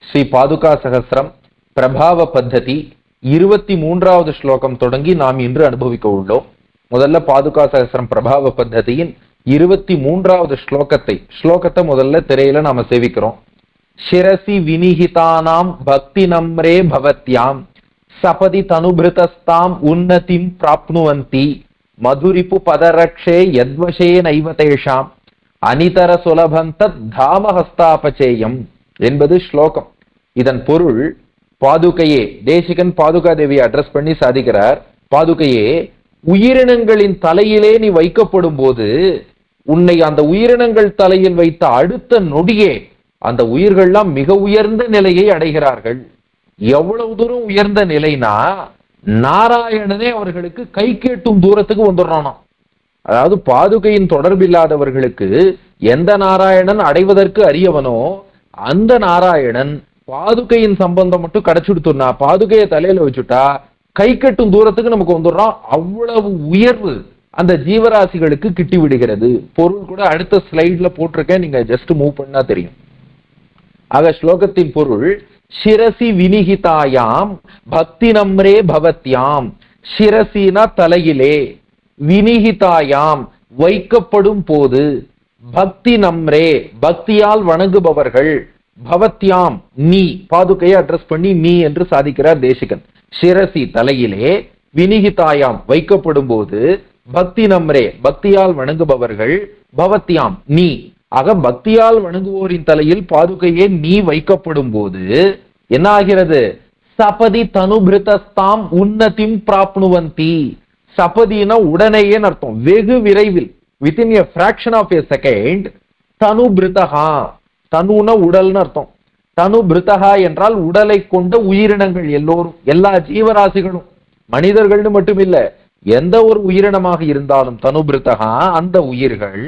ஸ்ரீ பாதுகா சகஸ்ரம் பிரபாவ பத்ததி இருபத்தி மூன்றாவது ஸ்லோகம் தொடங்கி நாம் இன்று அனுபவிக்க உள்ளோம் முதல்ல பாதுகா சகஸ்ரம் பிரபாவ பத்ததியின் இருபத்தி மூன்றாவது ஸ்லோகத்தை ஸ்லோகத்தை முதல்ல திரையில நாம சேவிக்கிறோம் சிரசி வினிகிதானாம் பக்தி நம்ரே பவத்யாம் சபதி தனுபிருதஸ்தாம் உன்னதிம் பிராப்னுவந்தி மதுரிப்பு பதரக்ஷே யத்வசே நைவ தேஷாம் அனிதர சுலபந்தத் தாமஹஸ்தாபச்சேயம் என்பது ஸ்லோகம் இதன் பொருள் பாதுகையே தேசிகன் பாதுகா தேவியை அட்ரஸ் பண்ணி சாதிக்கிறார் பாதுகையே உயிரினங்களின் தலையிலே நீ வைக்கப்படும் போது உன்னை அந்த உயிரினங்கள் தலையில் வைத்த அடுத்த நொடியே அந்த உயிர்கள்லாம் மிக உயர்ந்த நிலையை அடைகிறார்கள் எவ்வளவு தூரம் உயர்ந்த நிலைனா நாராயணனே அவர்களுக்கு கை கேட்டும் தூரத்துக்கு வந்துடுறானாம் அதாவது பாதுகையின் தொடர்பில்லாதவர்களுக்கு எந்த நாராயணன் அடைவதற்கு அரியவனோ அந்த நாராயணன் பாதுகையின் சம்பந்தம் மட்டும் கிடைச்சுடுத்துனா பாதுகையை தலையில வச்சுட்டா கை கட்டும் தூரத்துக்கு நமக்கு வந்துடுறோம் அவ்வளவு உயர்வு அந்த ஜீவராசிகளுக்கு கிட்டி விடுகிறது பொருள் கூட அடுத்த ஸ்லைட்ல போட்டிருக்கேன் நீங்க ஜஸ்ட் மூவ் பண்ணா தெரியும் ஆக ஸ்லோகத்தின் பொருள் சிரசி வினிகிதாயாம் பக்தி நம்ரே பவத்யாம் சிரசினா தலையிலே வினிகிதாயாம் வைக்கப்படும் போது பக்தி நம்ரே பக்தியால் வணங்குபவர்கள் பவத்யாம் நீ பாதுகையை அட்ரஸ் பண்ணி நீ என்று சாதிக்கிறார் தேசிகன் சிரசி தலையிலே வினிகிதாயாம் வைக்கப்படும் போது பக்தி நம்ரே பக்தியால் வணங்குபவர்கள் பவத்யாம் நீ ஆக பக்தியால் வணங்குவோரின் தலையில் பாதுகையே நீ வைக்கப்படும் போது என்ன ஆகிறது சபதி தனுபிருதஸ்தாம் உன்னதிம் பிராப்னுவந்தி சபதினா உடனேயே அர்த்தம் வெகு விரைவில் within a fraction of a second தனு பிருதகா தனுன உடல்னு அர்த்தம் தனு பிருதகா என்றால் உடலை கொண்ட உயிரினங்கள் எல்லோரும் எல்லா ஜீவராசிகளும் மனிதர்கள்னு மட்டும் இல்ல எந்த ஒரு உயிரினமாக இருந்தாலும் தனு பிருதகா அந்த உயிர்கள்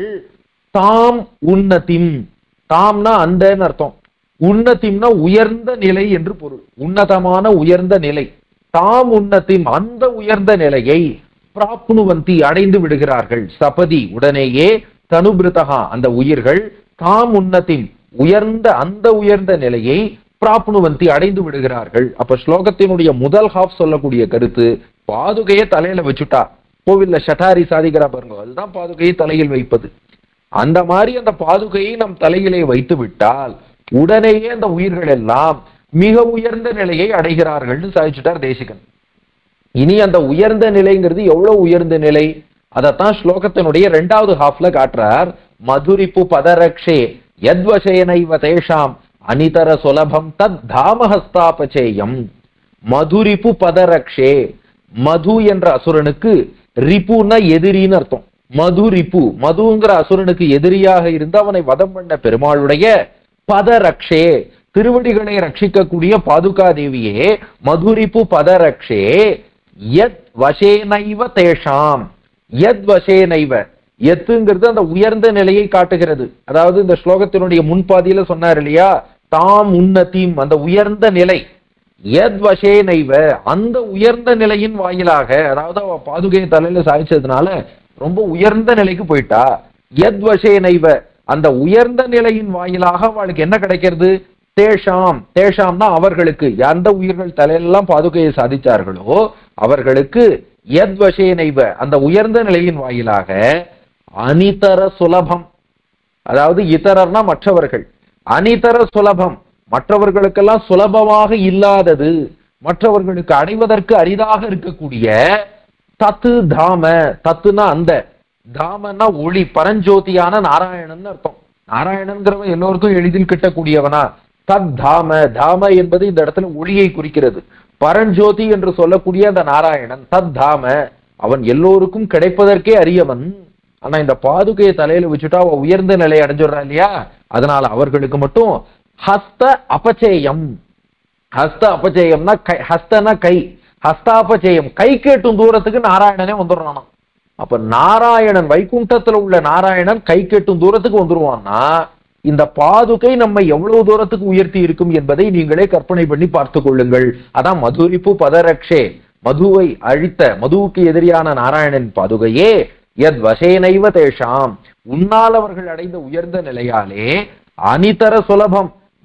தாம் உன்னதிம் தாம்னா அந்தன்னு அர்த்தம் உன்னதிம்னா உயர்ந்த நிலை என்று பொருள் உன்னதமான உயர்ந்த நிலை தாம் உன்னதிம் அந்த உயர்ந்த நிலையை பிராப்னுவந்தி அடைந்து விடுகிறார்கள் சபதி உடனேயே தனுபிருதகா அந்த உயிர்கள் தாம் உன்னதின் உயர்ந்த அந்த உயர்ந்த நிலையை பிராப்னுவந்தி அடைந்து விடுகிறார்கள் அப்ப ஸ்லோகத்தினுடைய முதல் ஹாஃப் சொல்லக்கூடிய கருத்து பாதுகையை தலையில வச்சுட்டா கோவில்ல ஷட்டாரி சாதிக்கிறா பாருங்க அதுதான் பாதுகையை தலையில் வைப்பது அந்த மாதிரி அந்த பாதுகையை நம் தலையிலே வைத்து விட்டால் உடனேயே அந்த உயிர்கள் எல்லாம் மிக உயர்ந்த நிலையை அடைகிறார்கள்னு சாதிச்சுட்டார் தேசிகன் இனி அந்த உயர்ந்த நிலைங்கிறது எவ்வளவு உயர்ந்த நிலை அதத்தான் ஸ்லோகத்தினுடைய இரண்டாவது ஹாஃப்ல காட்டுறார் மதுரிப்பு பதரக்ஷே யத்வசேனைவ தேஷாம் அனிதர சுலபம் தத் தாமஹஸ்தாபச்சேயம் மதுரிப்பு பதரக்ஷே மது என்ற அசுரனுக்கு ரிப்புன்னா எதிரின்னு அர்த்தம் மது ரிப்பு மதுங்கிற அசுரனுக்கு எதிரியாக இருந்து அவனை வதம் பண்ண பெருமாளுடைய பதரக்ஷே திருவடிகளை ரட்சிக்கக்கூடிய பாதுகா தேவியே மதுரிப்பு பதரக்ஷே யத் வசேனைவ தேஷாம் யத் வசேனைவ எத்துங்கிறது அந்த உயர்ந்த நிலையை காட்டுகிறது அதாவது இந்த ஸ்லோகத்தினுடைய முன்பாதியில சொன்னார் இல்லையா தாம் உன்னதீம் அந்த உயர்ந்த நிலை எத் வசேனைவ அந்த உயர்ந்த நிலையின் வாயிலாக அதாவது அவ பாதுகையை தலையில சாய்ச்சதுனால ரொம்ப உயர்ந்த நிலைக்கு போயிட்டா எத் வசேனைவ அந்த உயர்ந்த நிலையின் வாயிலாக அவளுக்கு என்ன கிடைக்கிறது தேஷாம் தேஷாம்னா அவர்களுக்கு எந்த உயிர்கள் தலையெல்லாம் பாதுகையை சாதிச்சார்களோ அவர்களுக்கு எத் வசேனைவ அந்த உயர்ந்த நிலையின் வாயிலாக அனிதர சுலபம் அதாவது இதரர்னா மற்றவர்கள் அனிதர சுலபம் மற்றவர்களுக்கெல்லாம் சுலபமாக இல்லாதது மற்றவர்களுக்கு அடைவதற்கு அரிதாக இருக்கக்கூடிய தத்து தாம தத்துனா அந்த தாமன்னா ஒளி பரஞ்சோதியான நாராயணன் அர்த்தம் நாராயணன்கிறவன் எல்லோருக்கும் எளிதில் கிட்டக்கூடியவனா தத் தாம தாம என்பது இந்த இடத்துல ஒளியை குறிக்கிறது பரஞ்சோதி என்று சொல்லக்கூடிய அந்த நாராயணன் தத் தாம அவன் எல்லோருக்கும் கிடைப்பதற்கே அரியவன் ஆனா இந்த பாதுகையை தலையில வச்சுட்டா அவ உயர்ந்த நிலை அடைஞ்சிடுறா இல்லையா அதனால அவர்களுக்கு மட்டும் ஹஸ்த அபச்சேயம் ஹஸ்த அபச்சேயம்னா கை ஹஸ்தனா கை ஹஸ்தாபச்சேயம் கை கேட்டும் தூரத்துக்கு நாராயணனே வந்துடுறானாம் அப்ப நாராயணன் வைகுண்டத்துல உள்ள நாராயணன் கை கெட்டும் தூரத்துக்கு வந்துருவான்னா இந்த பாதுகை நம்ம எவ்வளவு தூரத்துக்கு உயர்த்தி இருக்கும் என்பதை நீங்களே கற்பனை பண்ணி பார்த்துக் கொள்ளுங்கள் அதான் மதுரிப்பு பதரக்ஷே மதுவை அழித்த மதுவுக்கு எதிரியான நாராயணன் பாதுகையே எத் வசேனைவ தேஷாம் உன்னால் அவர்கள் அடைந்த உயர்ந்த நிலையாலே அனிதர சுலபம்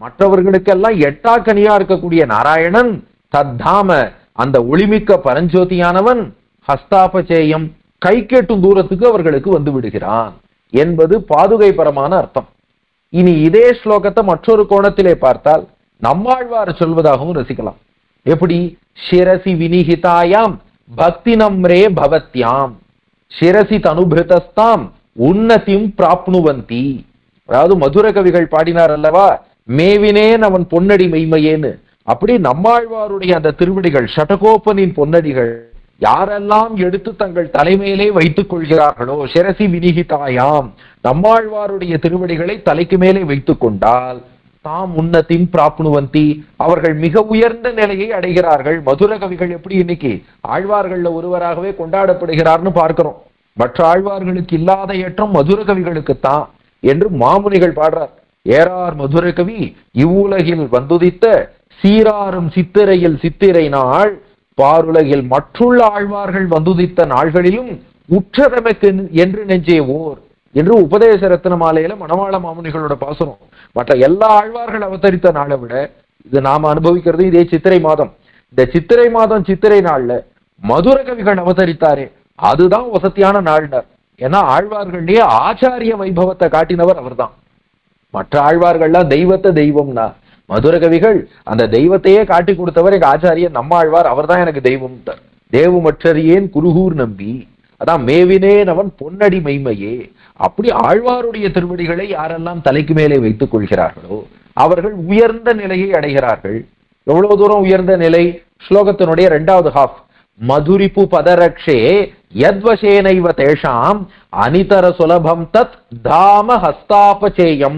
மற்றவர்களுக்கெல்லாம் எட்டாக்கனியா இருக்கக்கூடிய நாராயணன் தத்தாம அந்த ஒளிமிக்க பரஞ்சோதியானவன் ஹஸ்தாபச்சேயம் கை கெட்டும் தூரத்துக்கு அவர்களுக்கு வந்து விடுகிறான் என்பது பாதுகை பரமான அர்த்தம் இனி இதே ஸ்லோகத்தை மற்றொரு கோணத்திலே பார்த்தால் நம்மாழ்வார் சொல்வதாகவும் ரசிக்கலாம் எப்படி சிரசி வினிகிதாயாம் பக்தி நம்ரே பவத்யாம் சிரசி தனுபிருதஸ்தாம் உன்னதிம் பிராப்னுவந்தி அதாவது மதுர கவிகள் பாடினார் அல்லவா மேவினேன் அவன் பொன்னடி மெய்மையேன்னு அப்படி நம்மாழ்வாருடைய அந்த திருவடிகள் ஷடகோப்பனின் பொன்னடிகள் யாரெல்லாம் எடுத்து தங்கள் தலைமையிலே வைத்துக் கொள்கிறார்களோ சிரசி வினிகிதாயாம் நம்மாழ்வாருடைய திருவடிகளை தலைக்கு மேலே வைத்துக் கொண்டால் தாம் உன்னத்தின் பிராப்னுவந்தி அவர்கள் மிக உயர்ந்த நிலையை அடைகிறார்கள் மதுர கவிகள் எப்படி இன்னைக்கு ஆழ்வார்கள்ல ஒருவராகவே கொண்டாடப்படுகிறார்னு பார்க்கிறோம் மற்ற ஆழ்வார்களுக்கு இல்லாத ஏற்றம் மதுர கவிகளுக்குத்தான் என்று மாமுனிகள் பாடுறார் ஏறார் மதுர கவி இவ்வுலகில் வந்துதித்த சீராரும் சித்திரையில் சித்திரை நாள் பாருலகில் மற்றுள்ள ஆழ்வார்கள் வந்துதித்த நாள்களிலும் உற்றதமைக்கு என்று நெஞ்சே ஓர் என்று உபதேச ரத்ன மாலையில மணவாள மாமுனிகளோட பாசுரம் மற்ற எல்லா ஆழ்வார்கள் அவதரித்த நாளை விட இது நாம அனுபவிக்கிறது இதே சித்திரை மாதம் இந்த சித்திரை மாதம் சித்திரை நாள்ல மதுர கவிகள் அவதரித்தாரே அதுதான் வசதியான நாள்னர் ஏன்னா ஆழ்வார்கள்லயே ஆச்சாரிய வைபவத்தை காட்டினவர் அவர்தான் மற்ற ஆழ்வார்கள்லாம் தெய்வத்தை தெய்வம்னா மதுர கவிகள் அந்த தெய்வத்தையே காட்டி கொடுத்தவர் எங்க ஆச்சாரியர் நம்மாழ்வார் அவர்தான் எனக்கு தெய்வம் தேவுமற்றறியேன் குருகூர் நம்பி அதான் மேவினேன் அவன் பொன்னடி மெய்மையே அப்படி ஆழ்வாருடைய திருவடிகளை யாரெல்லாம் தலைக்கு மேலே வைத்துக் கொள்கிறார்களோ அவர்கள் உயர்ந்த நிலையை அடைகிறார்கள் எவ்வளவு தூரம் உயர்ந்த நிலை ஸ்லோகத்தினுடைய இரண்டாவது ஹாஃப் மதுரிப்பு பதரக்ஷே யத்வசேனைவ தேஷாம் அனிதர சுலபம் தத் தாம ஹஸ்தாபச்சேயம்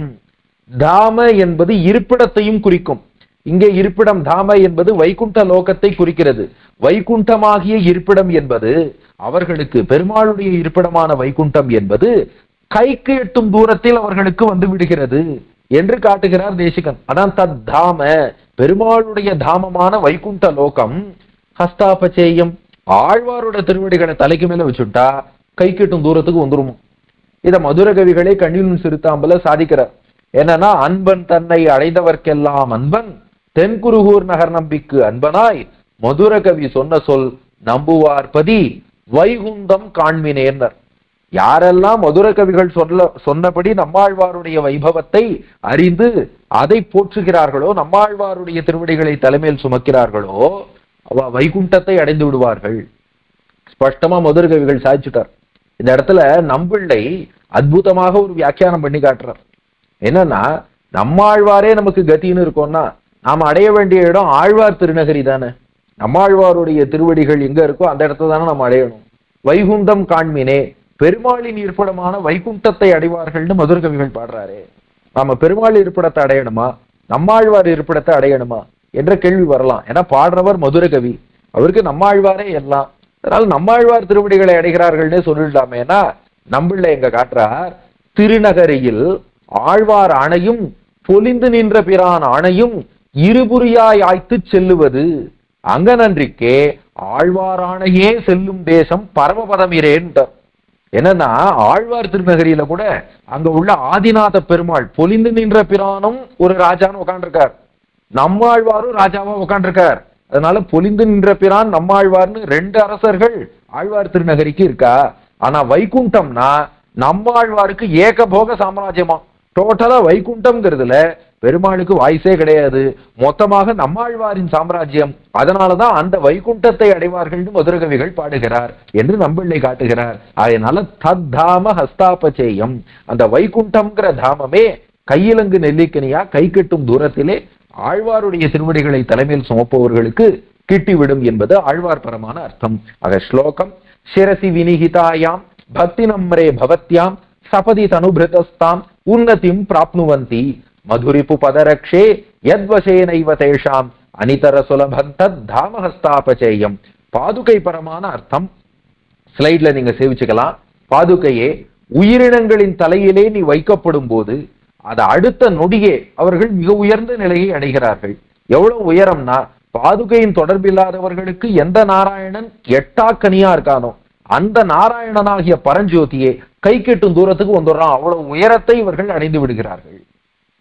தாம என்பது இருப்பிடத்தையும் குறிக்கும் இங்கே இருப்பிடம் தாம என்பது வைகுண்ட லோகத்தை குறிக்கிறது வைகுண்டமாகிய இருப்பிடம் என்பது அவர்களுக்கு பெருமாளுடைய இருப்பிடமான வைகுண்டம் என்பது கைக்கு எட்டும் தூரத்தில் அவர்களுக்கு வந்து விடுகிறது என்று காட்டுகிறார் தேசிகன் அதான் தத் தாம பெருமாளுடைய தாமமான வைகுண்ட லோகம் ஹஸ்தாபச்சேயம் ஆழ்வாரோட திருவடிகளை தலைக்கு மேல வச்சுட்டா கை கெட்டும் தூரத்துக்கு வந்துரும் இத மதுர கவிகளே கண்ணிலும் சிறுத்தாம்பல சாதிக்கிறார் என்னன்னா அன்பன் தன்னை அடைந்தவர்க்கெல்லாம் அன்பன் தென்குருகூர் நகர் நம்பிக்கு அன்பனாய் மதுர கவி சொன்ன சொல் நம்புவார்பதி வைகுந்தம் காண்மினேன்னர் யாரெல்லாம் மதுர கவிகள் சொல்ல சொன்னபடி நம்மாழ்வாருடைய வைபவத்தை அறிந்து அதை போற்றுகிறார்களோ நம்மாழ்வாருடைய திருவடிகளை தலைமையில் சுமக்கிறார்களோ அவ வைகுண்டத்தை அடைந்து விடுவார்கள் ஸ்பஷ்டமா மதுர கவிகள் சாதிச்சுட்டார் இந்த இடத்துல நம்பிள்ளை அற்புதமாக ஒரு வியாக்கியானம் பண்ணி காட்டுறார் என்னன்னா நம்மாழ்வாரே நமக்கு கத்தின்னு இருக்கோம்னா நாம அடைய வேண்டிய இடம் ஆழ்வார் திருநகரி தானே நம்மாழ்வாருடைய திருவடிகள் எங்க இருக்கோ அந்த இடத்த தானே நம்ம அடையணும் வைகுண்டம் காண்மினே பெருமாளின் இருப்பிடமான வைகுண்டத்தை அடைவார்கள்னு மதுர கவிகள் பாடுறாரு நாம பெருமாள் இருப்பிடத்தை அடையணுமா நம்மாழ்வார் இருப்பிடத்தை அடையணுமா என்ற கேள்வி வரலாம் ஏன்னா பாடுறவர் மதுர கவி அவருக்கு நம்மாழ்வாரே எல்லாம் அதனால நம்மாழ்வார் திருவடிகளை அடைகிறார்கள்னு சொல்லிடலாமேனா நம்பிள்ள எங்க காட்டுறார் திருநகரியில் ஆழ்வார் அணையும் பொலிந்து நின்ற பிரான் அணையும் இருபுரியாய் ஆய்த்துச் செல்லுவது அங்கனன்றிக்கே ஆழ்வார் ஆணையே செல்லும் தேசம் பரமபதமிரேன்றார் என்னன்னா ஆழ்வார் திருநகரியில கூட அங்க உள்ள ஆதிநாத பெருமாள் பொலிந்து நின்ற பிரானும் ஒரு ராஜான்னு உட்காந்துருக்கார் நம்மாழ்வாரும் ராஜாவா உட்காந்துருக்கார் அதனால பொலிந்து நின்ற பிரான் நம்மாழ்வார்னு ரெண்டு அரசர்கள் ஆழ்வார் திருநகரிக்கு இருக்கா ஆனா வைகுண்டம்னா நம்மாழ்வாருக்கு ஏகபோக சாம்ராஜ்யமா டோட்டலா வைகுண்டம்ங்கிறதுல பெருமாளுக்கு வாய்ஸே கிடையாது மொத்தமாக நம்மாழ்வாரின் சாம்ராஜ்யம் அதனாலதான் அந்த வைகுண்டத்தை அடைவார்கள்னு மதுரகவிகள் பாடுகிறார் என்று நம்பிள்ளை காட்டுகிறார் அதனால தத்தாம ஹஸ்தாபச்சேயம் அந்த வைகுண்டம்ங்கிற தாமமே கையிலங்கு நெல்லிக்கனியா கை கட்டும் தூரத்திலே ஆழ்வாருடைய திருவடிகளை தலைமையில் சுமப்பவர்களுக்கு கிட்டிவிடும் என்பது ஆழ்வார் பரமான அர்த்தம் ஆக ஸ்லோகம் சிரசி வினிகிதாயாம் பக்தி நம்ரே பவத்யாம் சபதி தனுபிருதஸ்தாம் உன்னதிம் பிராப்னுவந்தி மதுரிப்பு பதரக்ஷே யத்வசேனைவ தேஷாம் அனிதர சுலபம் தத் தாமஹஸ்தாபச்சேயம் பாதுகை பரமான அர்த்தம் ஸ்லைட்ல நீங்க சேவிச்சுக்கலாம் பாதுகையே உயிரினங்களின் தலையிலே நீ வைக்கப்படும் போது அது அடுத்த நொடியே அவர்கள் மிக உயர்ந்த நிலையை அடைகிறார்கள் எவ்வளவு உயரம்னா பாதுகையின் தொடர்பில்லாதவர்களுக்கு எந்த நாராயணன் எட்டாக்கனியா இருக்கானோ அந்த நாராயணனாகிய பரஞ்சோதியே கை கெட்டும் தூரத்துக்கு வந்துடுறான் அவ்வளவு உயரத்தை இவர்கள் அடைந்து விடுகிறார்கள்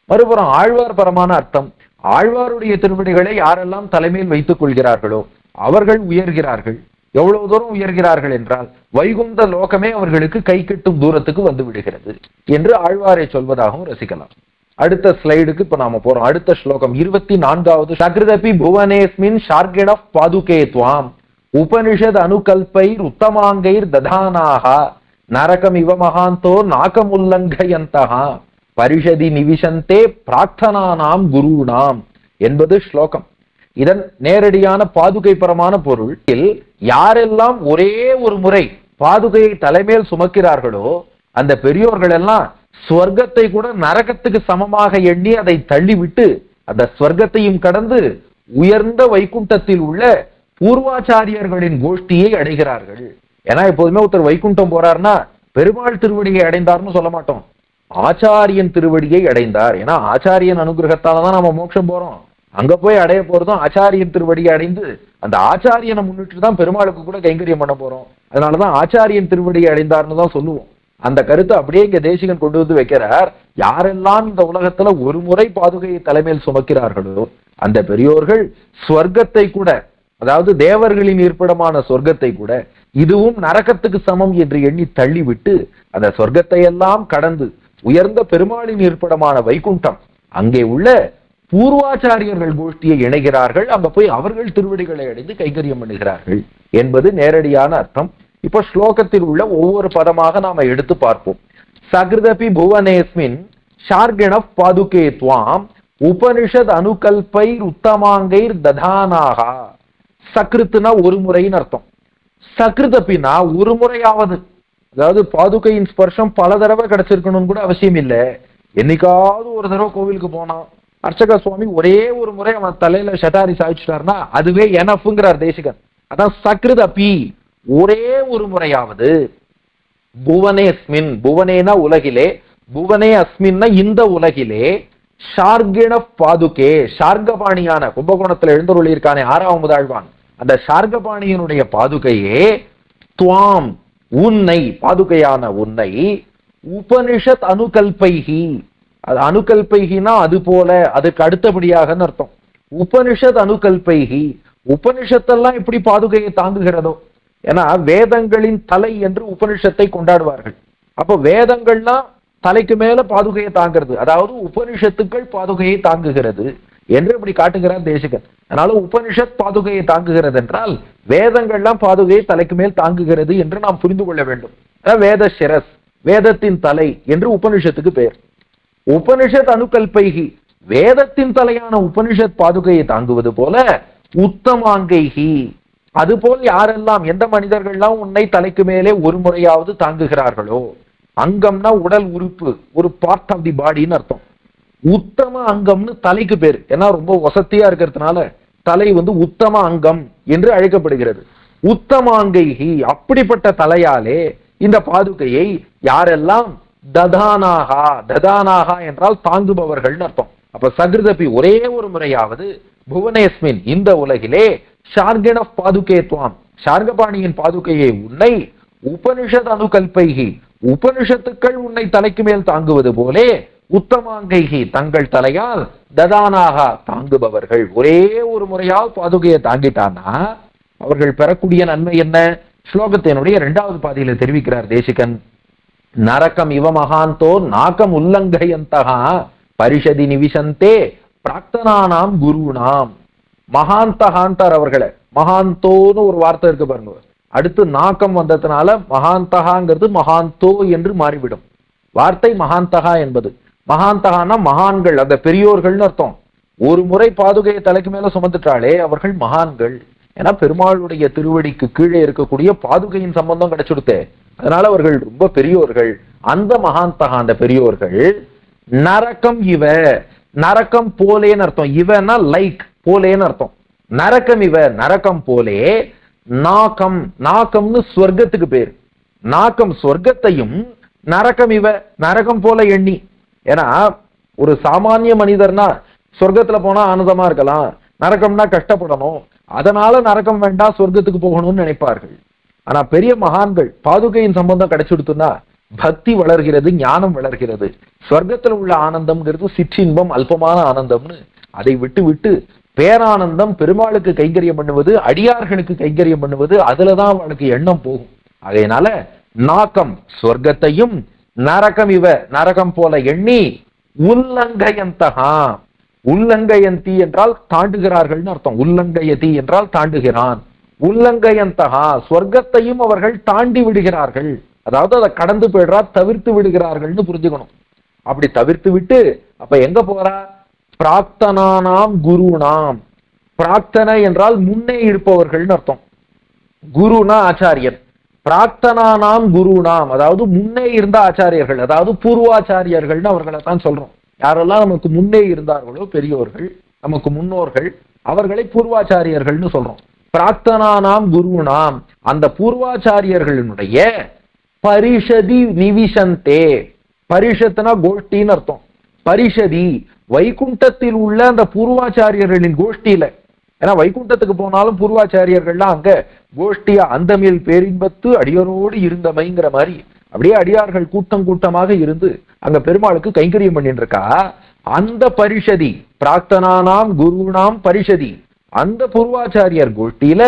மறுபுறம் ஆழ்வார் பரமான அர்த்தம் ஆழ்வாருடைய திருவடிகளை யாரெல்லாம் தலைமையில் வைத்துக் கொள்கிறார்களோ அவர்கள் உயர்கிறார்கள் எவ்வளவு தூரம் உயர்கிறார்கள் என்றால் வைகுந்த லோகமே அவர்களுக்கு கை கட்டும் தூரத்துக்கு வந்து விடுகிறது என்று ஆழ்வாரை சொல்வதாகவும் ரசிக்கலாம் அடுத்த ஸ்லைடுக்கு இப்ப நாம போறோம் அடுத்த ஸ்லோகம் இருபத்தி நான்காவது சக்ருதபி புவனேஸ்மின் ஷார்கிண பாதுகே துவாம் உபனிஷத் அனுகல்பைர் உத்தமாங்கைர் ததானாக நரகம் இவ மகாந்தோ நாகமுல்லங்கயந்தகா பரிஷதி நிவிசந்தே பிரார்த்தனானாம் குருணாம் என்பது ஸ்லோகம் இதன் நேரடியான பாதுகை பரமான பொருள் இதில் யாரெல்லாம் ஒரே ஒரு முறை பாதுகையை தலைமேல் சுமக்கிறார்களோ அந்த பெரியோர்கள் எல்லாம் ஸ்வர்க்கத்தை கூட நரகத்துக்கு சமமாக எண்ணி அதை தள்ளிவிட்டு அந்த ஸ்வர்க்கத்தையும் கடந்து உயர்ந்த வைகுண்டத்தில் உள்ள பூர்வாச்சாரியர்களின் கோஷ்டியை அடைகிறார்கள் ஏன்னா எப்போதுமே ஒருத்தர் வைகுண்டம் போறாருன்னா பெருமாள் திருவடியை அடைந்தார்னு சொல்ல மாட்டோம் ஆச்சாரியன் திருவடியை அடைந்தார் ஏன்னா ஆச்சாரியன் அனுகிரகத்தால தான் நம்ம மோட்சம் போறோம் அங்க போய் அடைய போறதும் ஆச்சாரியன் திருவடியை அடைந்து அந்த ஆச்சாரியனை முன்னிட்டு தான் பெருமாளுக்கு கூட கைங்கரியம் பண்ண போறோம் அதனாலதான் ஆச்சாரியன் திருவடியை அடைந்தார்னு தான் சொல்லுவோம் அந்த கருத்தை அப்படியே இங்க தேசிகன் கொண்டு வந்து வைக்கிறார் யாரெல்லாம் இந்த உலகத்துல ஒரு முறை பாதுகையை தலைமையில் சுமக்கிறார்களோ அந்த பெரியோர்கள் ஸ்வர்க்கத்தை கூட அதாவது தேவர்களின் இருப்பிடமான சொர்க்கத்தை கூட இதுவும் நரகத்துக்கு சமம் என்று எண்ணி தள்ளிவிட்டு அந்த சொர்க்கத்தை எல்லாம் கடந்து உயர்ந்த பெருமாளின் இருப்பிடமான வைகுண்டம் அங்கே உள்ள பூர்வாச்சாரியர்கள் கோஷ்டியை இணைகிறார்கள் அங்க போய் அவர்கள் திருவடிகளை அடைந்து கைங்கரியம் பண்ணுகிறார்கள் என்பது நேரடியான அர்த்தம் இப்போ ஸ்லோகத்தில் உள்ள ஒவ்வொரு பதமாக நாம எடுத்து பார்ப்போம் சகிருதபி புவனேஸ்மின் ஷார்கிண பாதுகே துவாம் உபனிஷத் அனுகல்பைர் உத்தமாங்கைர் ததானாகா சக்ருத்துனா ஒரு முறைன்னு அர்த்தம் சக்ருதப்பினா ஒரு முறையாவது அதாவது பாதுகையின் ஸ்பர்ஷம் பல தடவை கிடைச்சிருக்கணும்னு கூட அவசியம் இல்லை என்னைக்காவது ஒரு தடவை கோவிலுக்கு போனான் அர்ச்சக சுவாமி ஒரே ஒரு முறை அவன் தலையில ஷட்டாரி சாய்ச்சிட்டாருன்னா அதுவே எனஃப்ங்கிறார் தேசிகன் அதான் சக்ருதபி ஒரே ஒரு முறையாவது புவனேஸ்மின் புவனேனா உலகிலே புவனே அஸ்மின்னா இந்த உலகிலே ஷார்கிண பாதுகே ஷார்கபாணியான கும்பகோணத்துல எழுந்தருளி இருக்கானே ஆறாவது ஆழ்வான் அந்த ஷார்கபாணியனுடைய பாதுகையே துவாம் உன்னை பாதுகையான உன்னை உபனிஷத் அனுகல்பைகி அது அனுகல்பைகினா அது போல அதுக்கு அடுத்தபடியாக அர்த்தம் உபனிஷத் அனுகல்பைகி உபனிஷத்தெல்லாம் எப்படி பாதுகையை தாங்குகிறதோ ஏன்னா வேதங்களின் தலை என்று உபனிஷத்தை கொண்டாடுவார்கள் அப்போ வேதங்கள்லாம் தலைக்கு மேல பாதுகையை தாங்கிறது அதாவது உபனிஷத்துக்கள் பாதுகையை தாங்குகிறது என்று இப்படி காட்டுகிறார் தேசிகன் அதனால உபனிஷத் பாதுகையை தாங்குகிறது என்றால் வேதங்கள்லாம் பாதுகையை தலைக்கு மேல் தாங்குகிறது என்று நாம் புரிந்து கொள்ள வேண்டும் அதான் வேத சிரஸ் வேதத்தின் தலை என்று உபனிஷத்துக்கு பெயர் உபனிஷத் அனுகல்பைகி வேதத்தின் தலையான உபனிஷத் பாதுகையை தாங்குவது போல உத்தமாங்கைகி அதுபோல் யாரெல்லாம் எந்த மனிதர்கள்லாம் உன்னை தலைக்கு மேலே ஒரு முறையாவது தாங்குகிறார்களோ அங்கம்னா உடல் உறுப்பு ஒரு பார்ட் ஆஃப் தி பாடின்னு அர்த்தம் உத்தம அங்கம்னு தலைக்கு பேர் ஏன்னா ரொம்ப வசதியா இருக்கிறதுனால தலை வந்து உத்தம அங்கம் என்று அழைக்கப்படுகிறது உத்தமாங்கைகி அப்படிப்பட்ட தலையாலே இந்த பாதுகையை யாரெல்லாம் ததானாகா ததானாகா என்றால் தாங்குபவர்கள் அர்த்தம் அப்ப சகிருதபி ஒரே ஒரு முறையாவது புவனேஸ்மின் இந்த உலகிலே ஷார்கன பாதுகே துவாம் ஷார்கபாணியின் பாதுகையை உன்னை உபனிஷத் அனுகல்பைகி உபனிஷத்துக்கள் உன்னை தலைக்கு மேல் தாங்குவது போலே உத்தமாங்கைகி தங்கள் தலையால் ததானாக தாங்குபவர்கள் ஒரே ஒரு முறையால் பாதுகையை தாங்கிட்டான்னா அவர்கள் பெறக்கூடிய நன்மை என்ன ஸ்லோகத்தினுடைய இரண்டாவது பாதியில தெரிவிக்கிறார் தேசிகன் நரகம் இவ மகாந்தோ நாகம் உல்லங்கயந்தகா பரிஷதி நிவிசந்தே பிராக்தனானாம் குருனாம் மகாந்தகாந்தார் அவர்களை மகாந்தோன்னு ஒரு வார்த்தை இருக்கு பாருங்க அடுத்து நாக்கம் வந்ததுனால மகாந்தகாங்கிறது மகாந்தோ என்று மாறிவிடும் வார்த்தை மகாந்தகா என்பது மகாந்தகானா மகான்கள் அந்த பெரியோர்கள்னு அர்த்தம் ஒரு முறை பாதுகையை தலைக்கு மேல சுமந்துட்டாலே அவர்கள் மகான்கள் ஏன்னா பெருமாளுடைய திருவடிக்கு கீழே இருக்கக்கூடிய பாதுகையின் சம்பந்தம் கிடைச்சுடுத்தே அதனால அவர்கள் ரொம்ப பெரியோர்கள் அந்த மகாந்தகா அந்த பெரியோர்கள் நரக்கம் இவ நரக்கம் போலேன்னு அர்த்தம் இவனா லைக் போலேன்னு அர்த்தம் நரக்கம் இவ நரக்கம் போலே நாக்கம் நாக்கம்னு ஸ்வர்க்கத்துக்கு பேர் நாக்கம் சொர்க்கத்தையும் நரக்கம் இவ நரகம் போல எண்ணி ஏன்னா ஒரு சாமானிய மனிதர்னா சொர்க்கத்துல போனா ஆனந்தமா இருக்கலாம் நரகம்னா கஷ்டப்படணும் அதனால நரகம் வேண்டாம் சொர்க்கத்துக்கு போகணும்னு நினைப்பார்கள் ஆனா பெரிய மகான்கள் பாதுகையின் சம்பந்தம் கிடைச்சுடுத்துன்னா பக்தி வளர்கிறது ஞானம் வளர்கிறது சொர்க்கத்துல உள்ள ஆனந்தம்ங்கிறது சிற்றின்பம் அல்பமான ஆனந்தம்னு அதை விட்டு விட்டு பேரானந்தம் பெருமாளுக்கு கைங்கரியம் பண்ணுவது அடியார்களுக்கு கைங்கரியம் பண்ணுவது அதுலதான் அவளுக்கு எண்ணம் போகும் அதனால நாக்கம் சொர்க்கத்தையும் நரகம் இவ நரகம் போல எண்ணி உல்லங்கயந்தகா உல்லங்கயந்தி என்றால் தாண்டுகிறார்கள்னு அர்த்தம் உல்லங்கயதி என்றால் தாண்டுகிறான் உல்லங்கயந்தகா சொர்க்கத்தையும் அவர்கள் தாண்டி விடுகிறார்கள் அதாவது அதை கடந்து போயிடுறா தவிர்த்து விடுகிறார்கள்னு புரிஞ்சுக்கணும் அப்படி தவிர்த்து விட்டு அப்ப எங்க போறா பிரார்த்தனானாம் குருனாம் பிரார்த்தனை என்றால் முன்னே இருப்பவர்கள்னு அர்த்தம் குருனா ஆச்சாரியன் பிரார்த்தனானாம் குருனாம் அதாவது முன்னே இருந்த ஆச்சாரியர்கள் அதாவது பூர்வாச்சாரியர்கள்னு அவர்களை தான் சொல்றோம் யாரெல்லாம் நமக்கு முன்னே இருந்தார்களோ பெரியோர்கள் நமக்கு முன்னோர்கள் அவர்களை பூர்வாச்சாரியர்கள்னு சொல்றோம் பிரார்த்தனானாம் குருனாம் அந்த பூர்வாச்சாரியர்களினுடைய பரிஷதி நிவிசந்தே பரிஷத்துனா கோஷ்டின்னு அர்த்தம் பரிஷதி வைகுண்டத்தில் உள்ள அந்த பூர்வாச்சாரியர்களின் கோஷ்டியில ஏன்னா வைகுண்டத்துக்கு போனாலும் பூர்வாச்சாரியர்கள்லாம் அங்க கோஷ்டியா அந்தமில் பேரின்பத்து அடியோரோடு இருந்தமைங்கிற மாதிரி அப்படியே அடியார்கள் கூட்டம் கூட்டமாக இருந்து அங்க பெருமாளுக்கு கைங்கரியம் பண்ணிட்டு இருக்கா அந்த பரிஷதி பிரார்த்தனானாம் குருனாம் பரிஷதி அந்த பூர்வாச்சாரியர் கோஷ்டியில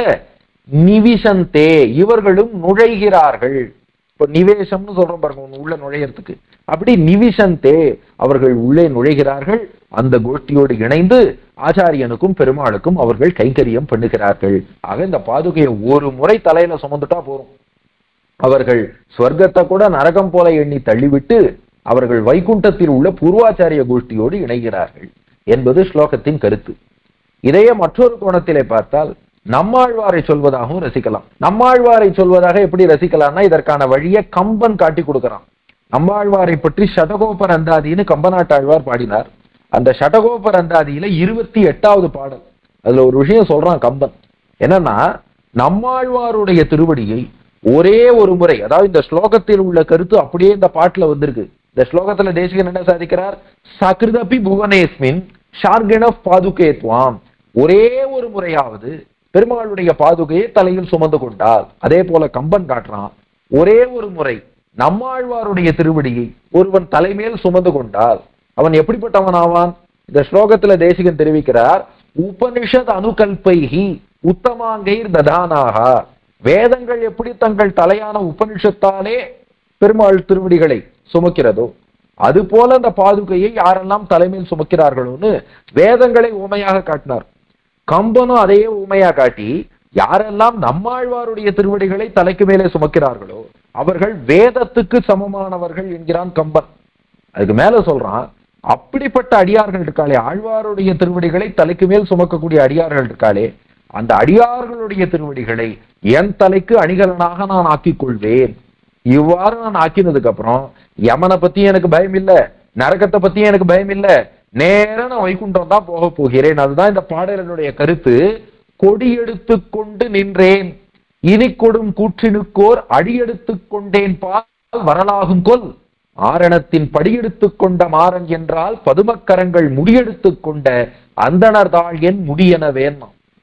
நிவிசந்தே இவர்களும் நுழைகிறார்கள் இப்ப நிவேசம்னு சொல்றோம் பாருங்க ஒண்ணு உள்ள நுழையறதுக்கு அப்படி நிவிசந்தே அவர்கள் உள்ளே நுழைகிறார்கள் அந்த கோஷ்டியோடு இணைந்து ஆச்சாரியனுக்கும் பெருமாளுக்கும் அவர்கள் கைங்கரியம் பண்ணுகிறார்கள் ஆக இந்த பாதுகையை ஒரு முறை தலையில சுமந்துட்டா போறோம் அவர்கள் ஸ்வர்க்கத்தை கூட நரகம் போல எண்ணி தள்ளிவிட்டு அவர்கள் வைகுண்டத்தில் உள்ள பூர்வாச்சாரிய கோஷ்டியோடு இணைகிறார்கள் என்பது ஸ்லோகத்தின் கருத்து இதையே மற்றொரு கோணத்திலே பார்த்தால் நம்மாழ்வாரை சொல்வதாகவும் ரசிக்கலாம் நம்மாழ்வாரை சொல்வதாக எப்படி ரசிக்கலாம்னா இதற்கான வழியை கம்பன் காட்டி கொடுக்கிறான் நம்மாழ்வாரை பற்றி ஷடகோபர் அந்தாதின்னு கம்பநாட்டாழ்வார் பாடினார் அந்த ஷடகோபர் அந்தாதியில இருபத்தி எட்டாவது பாடல் அதுல ஒரு விஷயம் சொல்றான் கம்பன் என்னன்னா நம்மாழ்வாருடைய திருவடியை ஒரே ஒரு முறை அதாவது இந்த ஸ்லோகத்தில் உள்ள கருத்து அப்படியே இந்த பாட்டுல வந்திருக்கு இந்த ஸ்லோகத்துல தேசிகன் என்ன சாதிக்கிறார் சகிருதபி புவனேஸ்மின் ஷார்கணப் பாதுகேத்வாம் ஒரே ஒரு முறையாவது பெருமாளுடைய பாதுகையை தலையில் சுமந்து கொண்டால் அதே போல கம்பன் காட்டுறான் ஒரே ஒரு முறை நம்மாழ்வாருடைய திருவடியை ஒருவன் தலைமேல் சுமந்து கொண்டால் அவன் எப்படிப்பட்டவன் ஆவான் இந்த ஸ்லோகத்துல தேசிகன் தெரிவிக்கிறார் உபனிஷத் அனுகல்பைகி உத்தமாங்கைர் ததானாக வேதங்கள் எப்படி தங்கள் தலையான உபனிஷத்தாலே பெருமாள் திருவடிகளை சுமக்கிறதோ அது போல அந்த பாதுகையை யாரெல்லாம் தலைமையில் சுமக்கிறார்களோன்னு வேதங்களை உமையாக காட்டினார் கம்பனும் அதையே உமையா காட்டி யாரெல்லாம் நம்மாழ்வாருடைய திருவடிகளை தலைக்கு மேலே சுமக்கிறார்களோ அவர்கள் வேதத்துக்கு சமமானவர்கள் என்கிறான் கம்பன் அதுக்கு மேல சொல்றான் அப்படிப்பட்ட அடியார்கள் இருக்காளே ஆழ்வாருடைய திருவடிகளை தலைக்கு மேல் சுமக்கக்கூடிய அடியார்கள் இருக்காளே அந்த அடியார்களுடைய திருவடிகளை என் தலைக்கு அணிகலனாக நான் ஆக்கிக் கொள்வேன் இவ்வாறு நான் ஆக்கினதுக்கு அப்புறம் யமனை பத்தி எனக்கு பயம் இல்ல நரகத்தை பத்தி எனக்கு பயம் இல்ல நேரா நான் வைகுண்டம் தான் போக போகிறேன் அதுதான் இந்த பாடலினுடைய கருத்து கொடி எடுத்து கொண்டு நின்றேன் இனி கொடும் கூற்றினுக்கோர் அடியெடுத்துக் கொண்டேன் பால் வரலாகும் கொல் ஆரணத்தின் படியெடுத்துக் கொண்ட மாறன் என்றால் பதுமக்கரங்கள் முடியெடுத்துக் கொண்ட அந்தணர் தாழ் என் முடியெனவேன்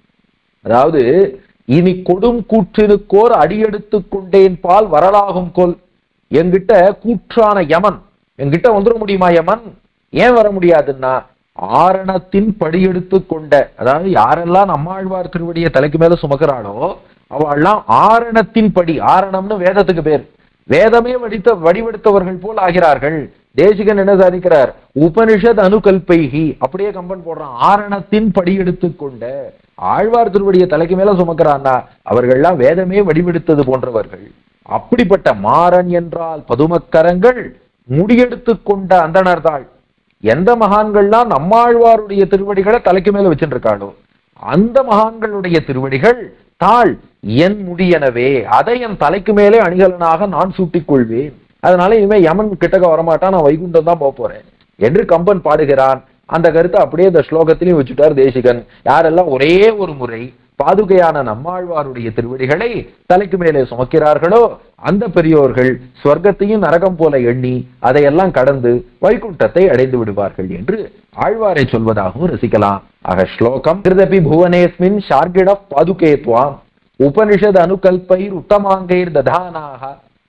அதாவது இனி கொடும் கூற்றினுக்கோர் அடியெடுத்துக் கொண்டேன் பால் வரலாகும் கொல் என்கிட்ட கூற்றான யமன் என்கிட்ட வந்துட முடியுமா யமன் ஏன் வர முடியாதுன்னா ஆரணத்தின் படியெடுத்து கொண்ட அதாவது யாரெல்லாம் நம்மாழ்வார் திருவடியை தலைக்கு மேல சுமக்கிறாளோ அவள்லாம் ஆரணத்தின் படி ஆரணம்னு வேதத்துக்கு பேர் வேதமே வடித்த வடிவெடுத்தவர்கள் போல் ஆகிறார்கள் தேசிகன் என்ன சாதிக்கிறார் உபனிஷத் அனுகல்பைகி அப்படியே கம்பன் போடுறான் ஆரணத்தின் படி எடுத்து கொண்ட ஆழ்வார் திருவடியை தலைக்கு மேல சுமக்கிறான்னா அவர்கள்லாம் வேதமே வடிவெடுத்தது போன்றவர்கள் அப்படிப்பட்ட மாறன் என்றால் பதுமக்கரங்கள் முடியெடுத்து கொண்ட அந்தணர்தாள் எந்த மகான்கள்லாம் நம்மாழ்வாருடைய திருவடிகளை தலைக்கு மேல வச்சுட்டு இருக்காளோ அந்த மகான்களுடைய திருவடிகள் தாள் என் முடியெனவே அதை என் தலைக்கு மேலே அணிகலனாக நான் சூட்டிக் கொள்வேன் அதனால இனிமே யமன் கிட்டக்க வரமாட்டான் நான் வைகுண்டம் தான் போக போறேன் என்று கம்பன் பாடுகிறான் அந்த கருத்தை அப்படியே இந்த ஸ்லோகத்திலையும் வச்சுட்டார் தேசிகன் யாரெல்லாம் ஒரே ஒரு முறை பாதுகையான நம்மாழ்வாருடைய திருவடிகளை தலைக்கு மேலே சுமக்கிறார்களோ அந்த பெரியோர்கள் ஸ்வர்க்கத்தையும் நரகம் போல எண்ணி அதையெல்லாம் கடந்து வைகுண்டத்தை அடைந்து விடுவார்கள் என்று ஆழ்வாரை சொல்வதாகவும் ரசிக்கலாம் ஆக ஸ்லோகம் கிருதபி புவனேஸ்மின் ஷார்கிட பாதுகேத்வாம் உபனிஷத் அனுகல்பைர் உத்தமாங்கைர் ததானாக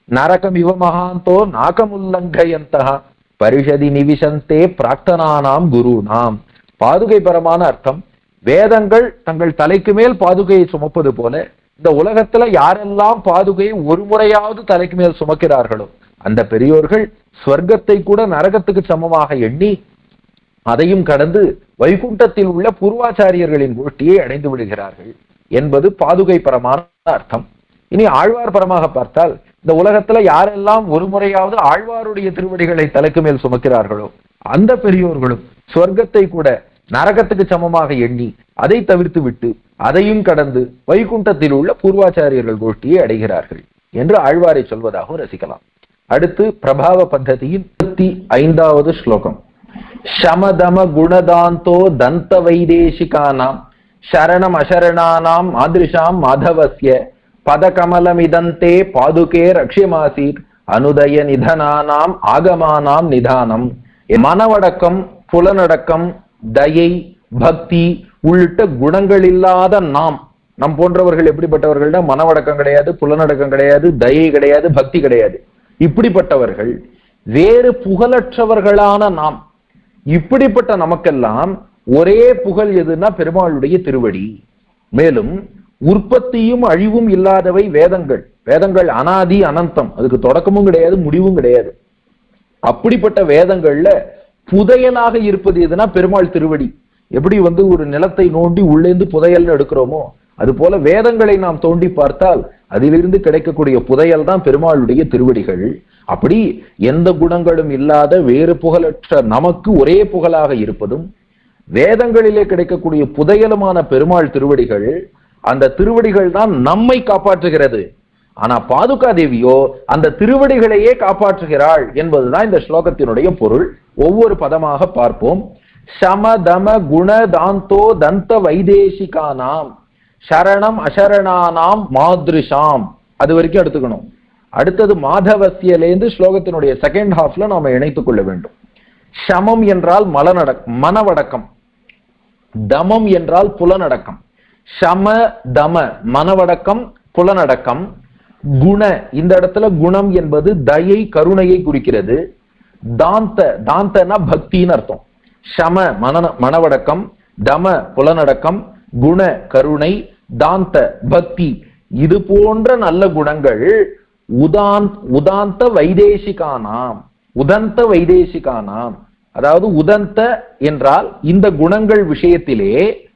நரகமிவ மகாந்தோ நாகமுல்லங்கயந்த பரிஷதி நிவிசந்தே பிரார்த்தனானாம் குருநாம் பாதுகை பரமான அர்த்தம் வேதங்கள் தங்கள் தலைக்கு மேல் பாதுகையை சுமப்பது போல இந்த உலகத்துல யாரெல்லாம் பாதுகையை ஒரு முறையாவது தலைக்கு மேல் சுமக்கிறார்களோ அந்த பெரியோர்கள் ஸ்வர்க்கத்தை கூட நரகத்துக்கு சமமாக எண்ணி அதையும் கடந்து வைகுண்டத்தில் உள்ள பூர்வாச்சாரியர்களின் கோஷ்டியை அடைந்து விடுகிறார்கள் என்பது பாதுகை பரமான அர்த்தம் இனி ஆழ்வார் பரமாக பார்த்தால் இந்த உலகத்துல யாரெல்லாம் ஒரு முறையாவது ஆழ்வாருடைய திருவடிகளை தலைக்கு மேல் சுமக்கிறார்களோ அந்த பெரியோர்களும் சொர்க்கத்தை கூட நரகத்துக்கு சமமாக எண்ணி அதை தவிர்த்து விட்டு அதையும் கடந்து வைகுண்டத்தில் உள்ள பூர்வாச்சாரியர்கள் கோஷ்டியை அடைகிறார்கள் என்று ஆழ்வாரை சொல்வதாக ரசிக்கலாம் அடுத்து பிரபாவ பத்ததியின் இருபத்தி ஐந்தாவது ஸ்லோகம் ಶಮದಮ ಗುಣದಾಂತೋ ದಂತ ವೈದೇಶಿಕಾನಾಂ ಶರಣಂ ಅಶರಣಾನಾಂ ಮಾದೃಶಾಂ ಮಾಧವಸ್ಯ ಪದಕಮಲಮಿದಂತೆ ಪಾದುಕೆ ರಕ್ಷ್ಯಮಾಸೀತ್ அனுதய நிதனானாம் ஆகமானாம் நிதானம் மனவடக்கம் புலனடக்கம் தயை பக்தி உள்ளிட்ட குணங்கள் இல்லாத நாம் நம் போன்றவர்கள் எப்படிப்பட்டவர்கள்னா மனவடக்கம் கிடையாது புலனடக்கம் கிடையாது தயை கிடையாது பக்தி கிடையாது இப்படிப்பட்டவர்கள் வேறு புகழற்றவர்களான நாம் இப்படிப்பட்ட நமக்கெல்லாம் ஒரே புகழ் எதுன்னா பெருமாளுடைய திருவடி மேலும் உற்பத்தியும் அழிவும் இல்லாதவை வேதங்கள் வேதங்கள் அனாதி அனந்தம் அதுக்கு தொடக்கமும் கிடையாது முடிவும் கிடையாது அப்படிப்பட்ட வேதங்கள்ல புதையலாக இருப்பது எதுனா பெருமாள் திருவடி எப்படி வந்து ஒரு நிலத்தை நோண்டி உள்ளேந்து புதையல்னு எடுக்கிறோமோ அது போல வேதங்களை நாம் தோண்டி பார்த்தால் அதிலிருந்து கிடைக்கக்கூடிய புதையல் தான் பெருமாளுடைய திருவடிகள் அப்படி எந்த குணங்களும் இல்லாத வேறு புகழற்ற நமக்கு ஒரே புகழாக இருப்பதும் வேதங்களிலே கிடைக்கக்கூடிய புதையலுமான பெருமாள் திருவடிகள் அந்த திருவடிகள் தான் நம்மை காப்பாற்றுகிறது ஆனா பாதுகா தேவியோ அந்த திருவடிகளையே காப்பாற்றுகிறாள் என்பதுதான் இந்த ஸ்லோகத்தினுடைய பொருள் ஒவ்வொரு பதமாக பார்ப்போம் சமதம குண தாந்தோ தந்த வைதேசிகானாம் சரணம் அசரணானாம் மாதிருஷாம் அது வரைக்கும் எடுத்துக்கணும் அடுத்தது மாதவசியலேந்து ஸ்லோகத்தினுடைய செகண்ட் ஹாஃப்ல நாம இணைத்துக் கொள்ள வேண்டும் சமம் என்றால் மலநடக் மனவடக்கம் தமம் என்றால் புலனடக்கம் சம தம மனவடக்கம் புலனடக்கம் குண இந்த இடத்துல குணம் என்பது தயை கருணையை குறிக்கிறது தாந்த தாந்தனா பக்தின்னு அர்த்தம் சம மன மனவடக்கம் தம புலனடக்கம் குண கருணை தாந்த பக்தி இது போன்ற நல்ல குணங்கள் உதான் உதாந்த வைதேசிகானாம் உதந்த வைதேசிகானாம் அதாவது உதந்த என்றால் இந்த குணங்கள் விஷயத்திலே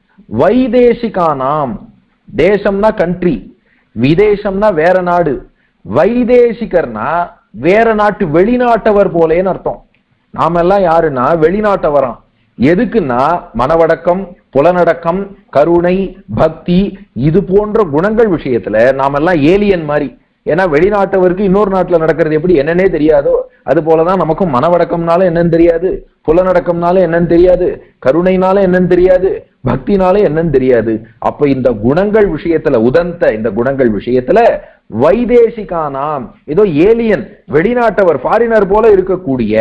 வைதேசிகானாம் தேசம்னா கண்ட்ரி விதேசம்னா வேற நாடு வைதேசிகர்னா வேற நாட்டு வெளிநாட்டவர் போலேன்னு அர்த்தம் நாமெல்லாம் யாருன்னா வெளிநாட்டவராம் எதுக்குன்னா மனவடக்கம் புலனடக்கம் கருணை பக்தி இது போன்ற குணங்கள் விஷயத்துல நாமெல்லாம் ஏலியன் மாதிரி ஏன்னா வெளிநாட்டவருக்கு இன்னொரு நாட்டுல நடக்கிறது எப்படி என்னன்னே தெரியாதோ அது போலதான் நமக்கும் மனவடக்கம்னால என்னன்னு தெரியாது புலனடக்கம்னால என்னன்னு தெரியாது கருணைனால என்னன்னு தெரியாது பக்தினால என்னன்னு தெரியாது அப்ப இந்த குணங்கள் விஷயத்துல உதந்த இந்த குணங்கள் விஷயத்துல வைதேசிகானாம் ஏதோ ஏலியன் வெளிநாட்டவர் ஃபாரினர் போல இருக்கக்கூடிய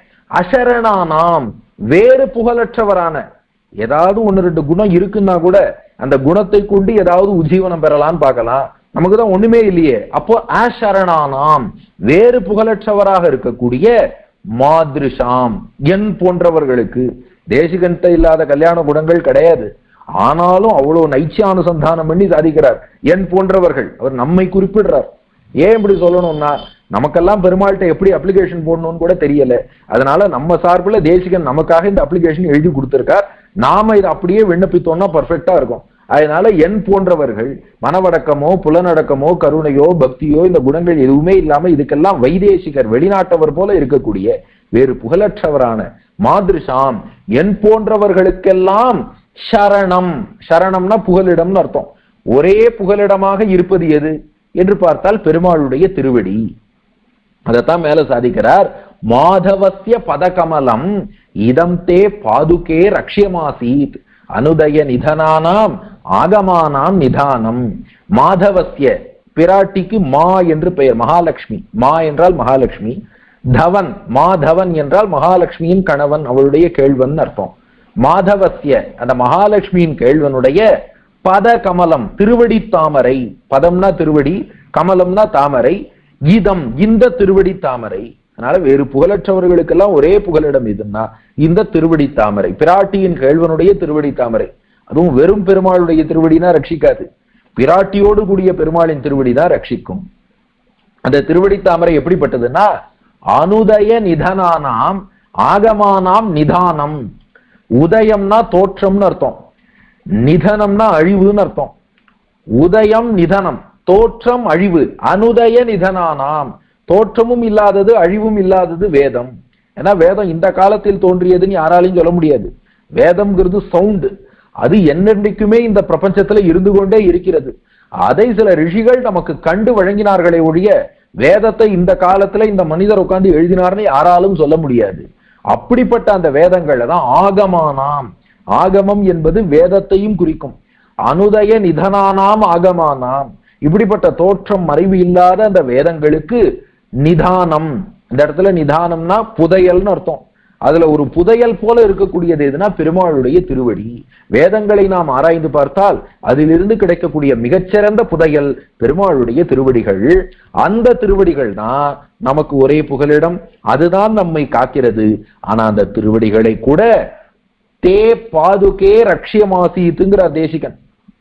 அசரணானாம் வேறு புகழற்றவரான ஏதாவது ஒன்னு ரெண்டு குணம் இருக்குன்னா கூட அந்த குணத்தை கொண்டு ஏதாவது உஜீவனம் பெறலாம்னு பார்க்கலாம் நமக்கு தான் ஒண்ணுமே இல்லையே அப்போ அசரணானாம் வேறு புகழற்றவராக இருக்கக்கூடிய மாதிருஷாம் என் போன்றவர்களுக்கு தேசிகன்ட்ட இல்லாத கல்யாண குணங்கள் கிடையாது ஆனாலும் அவ்வளவு நைச்சியானுசந்தானம் பண்ணி சாதிக்கிறார் என் போன்றவர்கள் அவர் நம்மை குறிப்பிடுறார் ஏன் இப்படி சொல்லணும்னா நமக்கெல்லாம் பெருமாள்கிட்ட எப்படி அப்ளிகேஷன் போடணும்னு கூட தெரியல அதனால நம்ம சார்புல தேசிகன் நமக்காக இந்த அப்ளிகேஷன் எழுதி கொடுத்திருக்கார் நாம இதை அப்படியே விண்ணப்பித்தோம்னா பர்ஃபெக்டா இருக்கும் அதனால என் போன்றவர்கள் மனவடக்கமோ புலனடக்கமோ கருணையோ பக்தியோ இந்த குணங்கள் எதுவுமே இல்லாம இதுக்கெல்லாம் வைதேசிகர் வெளிநாட்டவர் போல இருக்கக்கூடிய வேறு புகழற்றவரான மாதிருஷாம் என் போன்றவர்களுக்கெல்லாம் சரணம் சரணம்னா புகலிடம்னு அர்த்தம் ஒரே புகலிடமாக இருப்பது எது என்று பார்த்தால் பெருமாளுடைய திருவடி அதைத்தான் மேல சாதிக்கிறார் மாதவசிய பதகமலம் இதம் தே பாதுகே ரக்ஷியமாசீத் அனுதய நிதனானாம் ஆகமானாம் நிதானம் மாதவசிய பிராட்டிக்கு மா என்று பெயர் மகாலட்சுமி மா என்றால் மகாலட்சுமி தவன் மாதவன் என்றால் மகாலட்சுமியின் கணவன் அவளுடைய கேள்வன் அர்த்தம் மாதவசிய அந்த மகாலட்சுமியின் கேள்வனுடைய பத கமலம் திருவடி தாமரை பதம்னா திருவடி கமலம்னா தாமரை இதம் இந்த திருவடி தாமரை அதனால வேறு புகழற்றவர்களுக்கெல்லாம் ஒரே புகலிடம் எதுன்னா இந்த திருவடி தாமரை பிராட்டியின் கேழ்வனுடைய திருவடி தாமரை அதுவும் வெறும் பெருமாளுடைய திருவடினா ரட்சிக்காது பிராட்டியோடு கூடிய பெருமாளின் திருவடி தான் ரட்சிக்கும் அந்த திருவடி தாமரை எப்படிப்பட்டதுன்னா அனுதய நிதனானாம் ஆகமானாம் நிதானம் உதயம்னா தோற்றம்னு அர்த்தம் நிதனம்னா அழிவுன்னு அர்த்தம் உதயம் நிதனம் தோற்றம் அழிவு அனுதய நிதனானாம் தோற்றமும் இல்லாதது அழிவும் இல்லாதது வேதம் ஏன்னா வேதம் இந்த காலத்தில் தோன்றியதுன்னு யாராலையும் சொல்ல முடியாது வேதம்ங்கிறது சவுண்டு அது என்னென்றைக்குமே இந்த பிரபஞ்சத்துல இருந்து கொண்டே இருக்கிறது அதை சில ரிஷிகள் நமக்கு கண்டு வழங்கினார்களே ஒழிய வேதத்தை இந்த காலத்துல இந்த மனிதர் உட்கார்ந்து எழுதினார்னு யாராலும் சொல்ல முடியாது அப்படிப்பட்ட அந்த வேதங்கள்ல தான் ஆகமானாம் ஆகமம் என்பது வேதத்தையும் குறிக்கும் அனுதய நிதனானாம் ஆகமானாம் இப்படிப்பட்ட தோற்றம் மறைவு இல்லாத அந்த வேதங்களுக்கு நிதானம் இந்த இடத்துல நிதானம்னா புதையல்னு அர்த்தம் அதுல ஒரு புதையல் போல இருக்கக்கூடியது எதுனா பெருமாளுடைய திருவடி வேதங்களை நாம் ஆராய்ந்து பார்த்தால் அதிலிருந்து கிடைக்கக்கூடிய மிகச்சிறந்த புதையல் பெருமாளுடைய திருவடிகள் அந்த திருவடிகள் தான் நமக்கு ஒரே புகலிடம் அதுதான் நம்மை காக்கிறது ஆனா அந்த திருவடிகளை கூட தே பாதுகே ரக்ஷியமாசீத்துங்கிற தேசிகன்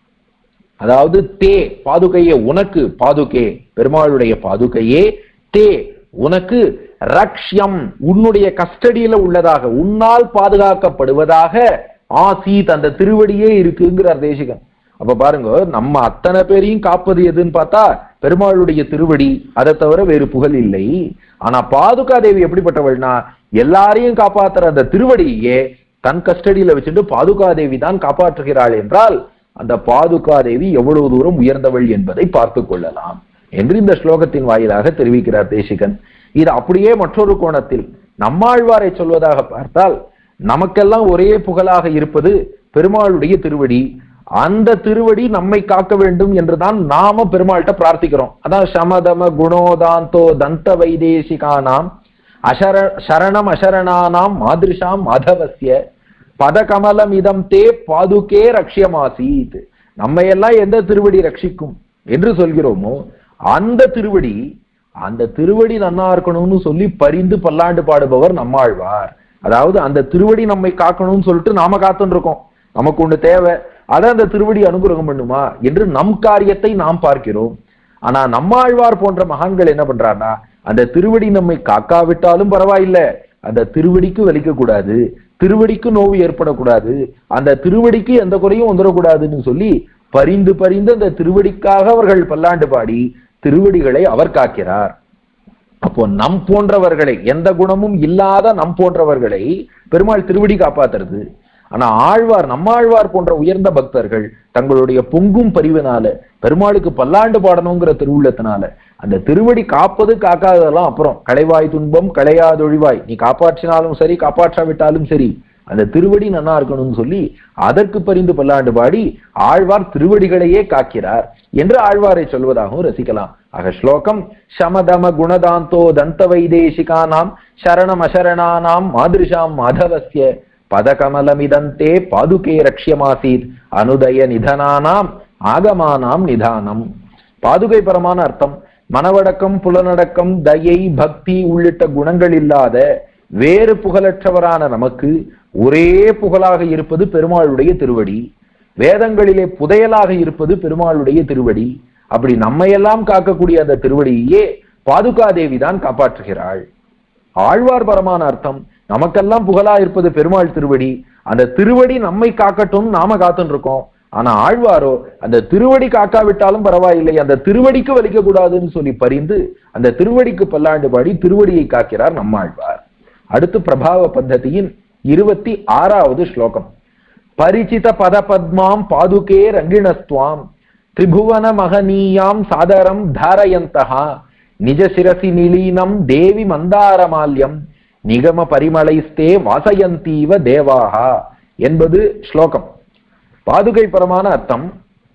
அதாவது தே பாதுகையே உனக்கு பாதுகே பெருமாளுடைய பாதுகையே தே உனக்கு ரக்ஷ்யம் உன்னுடைய கஸ்டடியில உள்ளதாக உன்னால் பாதுகாக்கப்படுவதாக ஆசீத் அந்த திருவடியே இருக்குங்கிறார் தேசிகன் அப்ப பாருங்க நம்ம அத்தனை பேரையும் காப்பது எதுன்னு பார்த்தா பெருமாளுடைய திருவடி அதை தவிர வேறு புகழ் இல்லை ஆனா பாதுகா தேவி எப்படிப்பட்டவள்னா எல்லாரையும் காப்பாத்துற அந்த திருவடியே தன் கஸ்டடியில வச்சுட்டு பாதுகா தேவி தான் காப்பாற்றுகிறாள் என்றால் அந்த பாதுகா தேவி எவ்வளவு தூரம் உயர்ந்தவள் என்பதை பார்த்து கொள்ளலாம் என்று இந்த ஸ்லோகத்தின் வாயிலாக தெரிவிக்கிறார் தேசிகன் இது அப்படியே மற்றொரு கோணத்தில் நம்மாழ்வாரை சொல்வதாக பார்த்தால் நமக்கெல்லாம் ஒரே புகழாக இருப்பது பெருமாளுடைய திருவடி அந்த திருவடி நம்மை காக்க வேண்டும் என்றுதான் நாம பெருமாள்கிட்ட பிரார்த்திக்கிறோம் அதான் சமதம குணோதாந்தோ தந்த வைதேசிகானாம் அசர சரணம் அசரணானாம் மாதிரிஷாம் மாதவசிய பதகமலம் இதம் தே பாதுகே ரக்ஷியமாசீத் நம்மையெல்லாம் எந்த திருவடி ரட்சிக்கும் என்று சொல்கிறோமோ அந்த திருவடி அந்த திருவடி நன்னா இருக்கணும்னு சொல்லி பரிந்து பல்லாண்டு பாடுபவர் நம்மாழ்வார் அதாவது அந்த திருவடி நம்மை காக்கணும்னு சொல்லிட்டு நாம காத்துன்னு இருக்கோம் நமக்கு ஒண்ணு தேவை அதை அந்த திருவடி அனுகிரகம் பண்ணுமா என்று நம் காரியத்தை நாம் பார்க்கிறோம் ஆனா நம்மாழ்வார் போன்ற மகான்கள் என்ன பண்றாருன்னா அந்த திருவடி நம்மை காக்காவிட்டாலும் பரவாயில்ல அந்த திருவடிக்கு வலிக்க கூடாது திருவடிக்கு நோவு ஏற்படக்கூடாது அந்த திருவடிக்கு எந்த குறையும் வந்துடக்கூடாதுன்னு சொல்லி பரிந்து பரிந்து அந்த திருவடிக்காக அவர்கள் பல்லாண்டு பாடி திருவடிகளை அவர் காக்கிறார் அப்போ நம் போன்றவர்களை எந்த குணமும் இல்லாத நம் போன்றவர்களை பெருமாள் திருவடி காப்பாத்துறது ஆனா ஆழ்வார் நம்மாழ்வார் போன்ற உயர்ந்த பக்தர்கள் தங்களுடைய பொங்கும் பரிவினால பெருமாளுக்கு பல்லாண்டு பாடணுங்கிற திருவுள்ளத்தினால அந்த திருவடி காப்பது காக்காததெல்லாம் அப்புறம் களைவாய் துன்பம் களையாதொழிவாய் நீ காப்பாற்றினாலும் சரி காப்பாற்றாவிட்டாலும் சரி அந்த திருவடி நன்னா இருக்கணும்னு சொல்லி அதற்கு பரிந்து பல்லாண்டு பாடி ஆழ்வார் திருவடிகளையே காக்கிறார் என்று ஆழ்வாரை சொல்வதாகவும் ரசிக்கலாம் ஆக ஸ்லோகம் சமதம குணதாந்தோ தந்த வைதேசிகானாம் சரணம் அசரணானாம் மாதிரிஷாம் மாதவசிய பதகமலமிதந்தே பாதுகே ரக்ஷியமாசீத் அனுதய நிதனானாம் ஆகமானாம் நிதானம் பாதுகை பரமான அர்த்தம் மனவடக்கம் புலனடக்கம் தயை பக்தி உள்ளிட்ட குணங்கள் இல்லாத வேறு புகழற்றவரான நமக்கு ஒரே புகழாக இருப்பது பெருமாளுடைய திருவடி வேதங்களிலே புதையலாக இருப்பது பெருமாளுடைய திருவடி அப்படி நம்மையெல்லாம் காக்கக்கூடிய அந்த திருவடியே பாதுகாதேவி தான் காப்பாற்றுகிறாள் ஆழ்வார் பரமான அர்த்தம் நமக்கெல்லாம் புகழா இருப்பது பெருமாள் திருவடி அந்த திருவடி நம்மை காக்கட்டும் நாம காத்துன்னு இருக்கோம் ஆனா ஆழ்வாரோ அந்த திருவடி காக்காவிட்டாலும் பரவாயில்லை அந்த திருவடிக்கு வலிக்க கூடாதுன்னு சொல்லி பரிந்து அந்த திருவடிக்கு பல்லாண்டு பாடி திருவடியை காக்கிறார் நம்மாழ்வார் அடுத்து பிரபாவ பத்ததியின் இருபத்தி ஆறாவது ஸ்லோகம் பரிச்சித பத பத்மாம் பாதுகே ரங்கிணஸ்துவாம் திரிபுவன மகனீயாம் சாதரம் தாரயந்தகா நிஜ சிரசி நிலீனம் தேவி மந்தாரமால்யம் நிகம பரிமளைஸ்தே வாசயந்தீவ தேவாகா என்பது ஸ்லோகம் பாதுகை பரமான அர்த்தம்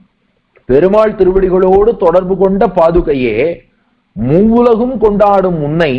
பெருமாள் திருவடிகளோடு தொடர்பு கொண்ட பாதுகையே மூவுலகும் கொண்டாடும் உன்னை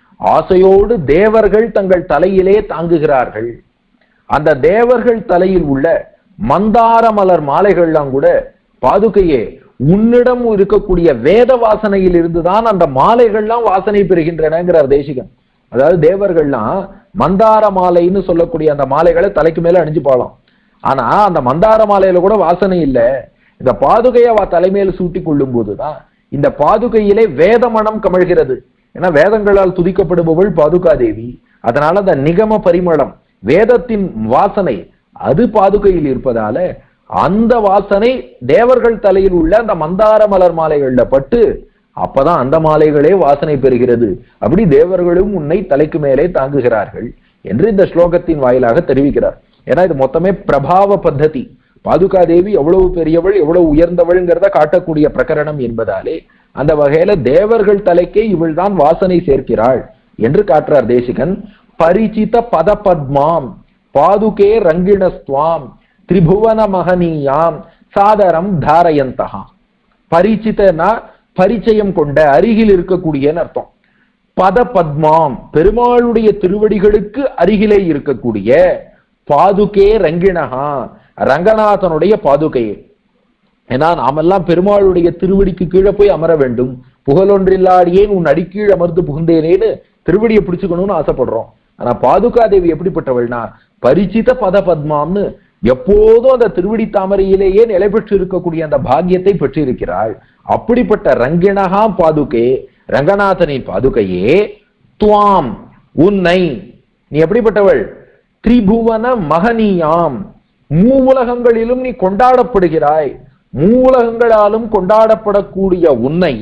ஆசையோடு தேவர்கள் தங்கள் தலையிலே தாங்குகிறார்கள் அந்த தேவர்கள் தலையில் உள்ள மந்தார மலர் மாலைகள்லாம் கூட பாதுகையே உன்னிடம் இருக்கக்கூடிய வேத வாசனையில் இருந்துதான் அந்த மாலைகள்லாம் வாசனை பெறுகின்றனங்கிறார் தேசிகன் அதாவது தேவர்கள்லாம் மந்தார மாலைன்னு சொல்லக்கூடிய அந்த மாலைகளை தலைக்கு மேல அணிஞ்சு போகலாம் ஆனா அந்த மந்தார மாலையில கூட வாசனை இல்ல இந்த பாதுகையை அவ தலைமையில சூட்டி கொள்ளும் போதுதான் இந்த பாதுகையிலே வேத மனம் கமழ்கிறது ஏன்னா வேதங்களால் துதிக்கப்படுபவள் பாதுகா தேவி அதனால அந்த நிகம பரிமளம் வேதத்தின் வாசனை அது பாதுகையில் இருப்பதால அந்த வாசனை தேவர்கள் தலையில் உள்ள அந்த மந்தார மலர் மாலைகள்ல பட்டு அப்பதான் அந்த மாலைகளே வாசனை பெறுகிறது அப்படி தேவர்களும் உன்னை தலைக்கு மேலே தாங்குகிறார்கள் என்று இந்த ஸ்லோகத்தின் வாயிலாக தெரிவிக்கிறார் ஏன்னா இது மொத்தமே பிரபாவ பத்ததி பாதுகா தேவி எவ்வளவு பெரியவள் எவ்வளவு உயர்ந்தவள்ங்கிறத காட்டக்கூடிய பிரகரணம் என்பதாலே அந்த வகையில தேவர்கள் தலைக்கே இவள் தான் வாசனை சேர்க்கிறாள் என்று காட்டுறார் தேசிகன் பரிச்சித பத பத்மாம் பாதுகே ரங்கிணஸ்துவாம் திரிபுவன மகனீயாம் சாதரம் தாரயந்தகா பரிச்சிதனா பரிச்சயம் கொண்ட அருகில் இருக்கக்கூடியன்னு அர்த்தம் பத பத்மாம் பெருமாளுடைய திருவடிகளுக்கு அருகிலே இருக்கக்கூடிய பாதுகே ரங்கிணகா ரங்கநாதனுடைய பாதுகையே ஏன்னா நாமெல்லாம் பெருமாளுடைய திருவடிக்கு கீழே போய் அமர வேண்டும் புகழொன்றில்லாடியேன் உன் அடிக்கீழ் அமர்ந்து புகுந்தேனேன்னு திருவடியை பிடிச்சுக்கணும்னு ஆசைப்படுறோம் ஆனா பாதுகா தேவி எப்படிப்பட்டவள்னா பரிச்சித பத பத்மாம்னு எப்போதும் அந்த திருவடி தாமரையிலேயே நிலை பெற்று இருக்கக்கூடிய அந்த பாக்கியத்தை பெற்றிருக்கிறாள் அப்படிப்பட்ட ரங்கிணகா பாதுகே ரங்கநாதனின் பாதுகையே துவாம் உன்னை நீ எப்படிப்பட்டவள் திரிபுவன மகனியாம் மூவுலகங்களிலும் நீ கொண்டாடப்படுகிறாய் மூவுலகங்களாலும் கொண்டாடப்படக்கூடிய உன்னை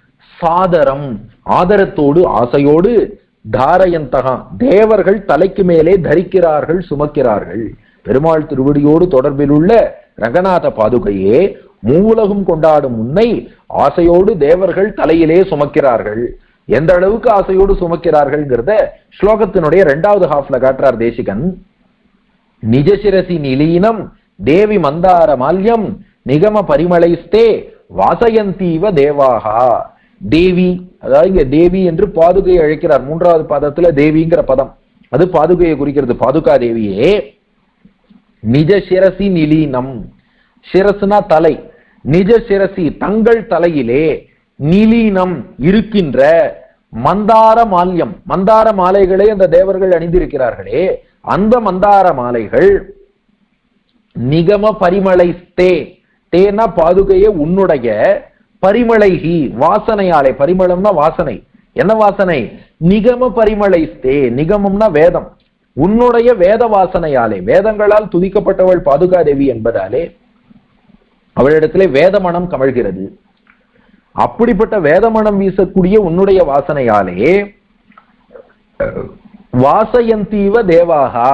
சாதரம் ஆதரத்தோடு ஆசையோடு தாரயந்தகா தேவர்கள் தலைக்கு மேலே தரிக்கிறார்கள் சுமக்கிறார்கள் பெருமாள் திருவடியோடு தொடர்பில் உள்ள ரங்கநாத பாதுகையே மூவுலகம் கொண்டாடும் உன்னை ஆசையோடு தேவர்கள் தலையிலே சுமக்கிறார்கள் எந்த அளவுக்கு ஆசையோடு சுமக்கிறார்கள்ங்கிறத ஸ்லோகத்தினுடைய இரண்டாவது ஹாஃப்ல காட்டுறார் தேசிகன் நிஜசிரசி நிலீனம் தேவி மந்தார மால்யம் நிகம பரிமளைஸ்தே வாசயந்தீவ தேவாகா தேவி அதாவது இங்க தேவி என்று பாதுகையை அழைக்கிறார் மூன்றாவது பாதத்துல தேவிங்கிற பதம் அது பாதுகையை குறிக்கிறது பாதுகா தேவியே நிஜ சிரசி நிலீனம் சிரசுனா தலை நிஜ சிரசி தங்கள் தலையிலே நிலீனம் இருக்கின்ற மந்தார மால்யம் மந்தார மாலைகளை அந்த தேவர்கள் அணிந்திருக்கிறார்களே அந்த மந்தார மாலைகள் நிகம பரிமளை தே தேனா பாதுகையே உன்னுடைய பரிமளைகி வாசனையாலே பரிமளம்னா வாசனை என்ன வாசனை நிகம பரிமளை தே நிகமம்னா வேதம் உன்னுடைய வேத வாசனையாலே வேதங்களால் துதிக்கப்பட்டவள் பாதுகா தேவி என்பதாலே அவளிடத்திலே வேதமணம் கமழ்கிறது அப்படிப்பட்ட வேதமணம் வீசக்கூடிய உன்னுடைய வாசனையாலே வாசயந்தீவ தேவாகா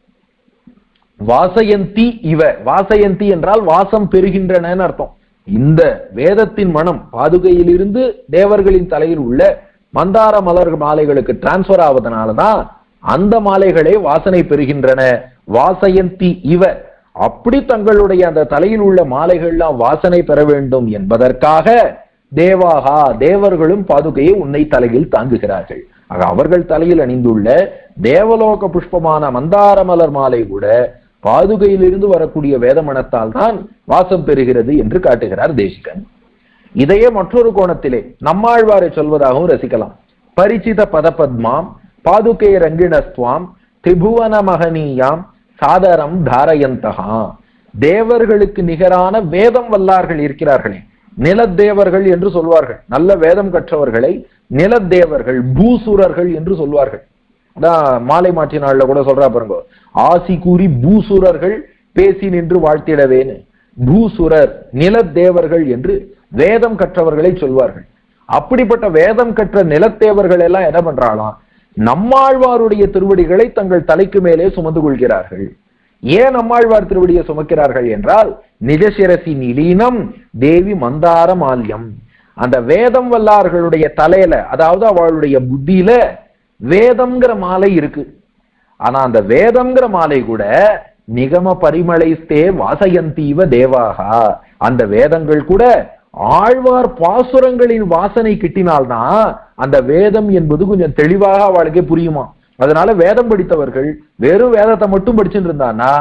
வாசயந்தி இவ வாசயந்தி என்றால் வாசம் பெறுகின்றனன்னு அர்த்தம் இந்த வேதத்தின் மனம் பாதுகையிலிருந்து தேவர்களின் தலையில் உள்ள மந்தார மலர் மாலைகளுக்கு டிரான்ஸ்பர் ஆவதனாலதான் அந்த மாலைகளே வாசனை பெறுகின்றன வாசயந்தி இவ அப்படி தங்களுடைய அந்த தலையில் உள்ள மாலைகள்லாம் வாசனை பெற வேண்டும் என்பதற்காக தேவாகா தேவர்களும் பாதுகையை உன்னை தலையில் தாங்குகிறார்கள் ஆக அவர்கள் தலையில் அணிந்துள்ள தேவலோக புஷ்பமான மந்தார மலர் மாலை கூட பாதுகையிலிருந்து வரக்கூடிய வேதமனத்தால் தான் வாசம் பெறுகிறது என்று காட்டுகிறார் தேசிகன் இதையே மற்றொரு கோணத்திலே நம்மாழ்வாரை சொல்வதாகவும் ரசிக்கலாம் பரிச்சித பதபத்மாம் பாதுகை ரங்கிணஸ்துவாம் திரிபுவன மகனீயாம் சாதரம் தாரயந்தகா தேவர்களுக்கு நிகரான வேதம் வல்லார்கள் இருக்கிறார்களே நிலத்தேவர்கள் என்று சொல்வார்கள் நல்ல வேதம் கற்றவர்களை நிலத்தேவர்கள் பூசுரர்கள் என்று சொல்வார்கள் அதான் மாலை மாற்றி நாள்ல கூட சொல்றா பாருங்க ஆசி கூறி பூசுரர்கள் பேசி நின்று வாழ்த்திடவேன்னு பூசுரர் நிலத்தேவர்கள் என்று வேதம் கற்றவர்களை சொல்வார்கள் அப்படிப்பட்ட வேதம் கற்ற நிலத்தேவர்கள் எல்லாம் என்ன பண்றாளாம் நம்மாழ்வாருடைய திருவடிகளை தங்கள் தலைக்கு மேலே சுமந்து கொள்கிறார்கள் ஏன் நம்மாழ்வார் திருவடியை சுமக்கிறார்கள் என்றால் நிஜசிரசி நிலீனம் தேவி மந்தார மால்யம் அந்த வேதம் வல்லார்களுடைய தலையில அதாவது அவளுடைய புத்தியில வேதம்ங்கிற மாலை இருக்கு ஆனா அந்த வேதம்ங்கிற மாலை கூட நிகம பரிமளைஸ்தே வாசயந்தீவ தேவாகா அந்த வேதங்கள் கூட ஆழ்வார் பாசுரங்களின் வாசனை கிட்டினால்தான் அந்த வேதம் என்பது கொஞ்சம் தெளிவாக அவளுக்கே புரியுமா அதனால வேதம் படித்தவர்கள் வெறும் வேதத்தை மட்டும் படிச்சுட்டு இருந்தானா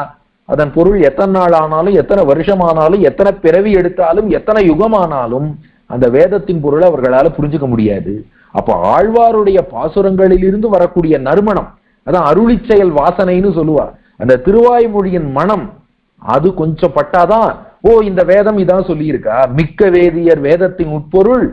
அதன் பொருள் எத்தனை நாள் ஆனாலும் எத்தனை வருஷம் ஆனாலும் எத்தனை பிறவி எடுத்தாலும் எத்தனை யுகமானாலும் அந்த வேதத்தின் பொருளை அவர்களால புரிஞ்சுக்க முடியாது அப்ப ஆழ்வாருடைய பாசுரங்களிலிருந்து வரக்கூடிய நறுமணம் அதான் அருளிச் செயல் வாசனைன்னு சொல்லுவா அந்த திருவாய்மொழியின் மனம் அது கொஞ்சம் பட்டாதான் ஓ இந்த வேதம் இதான் சொல்லியிருக்கா மிக்க வேதியர் வேதத்தின் உட்பொருள்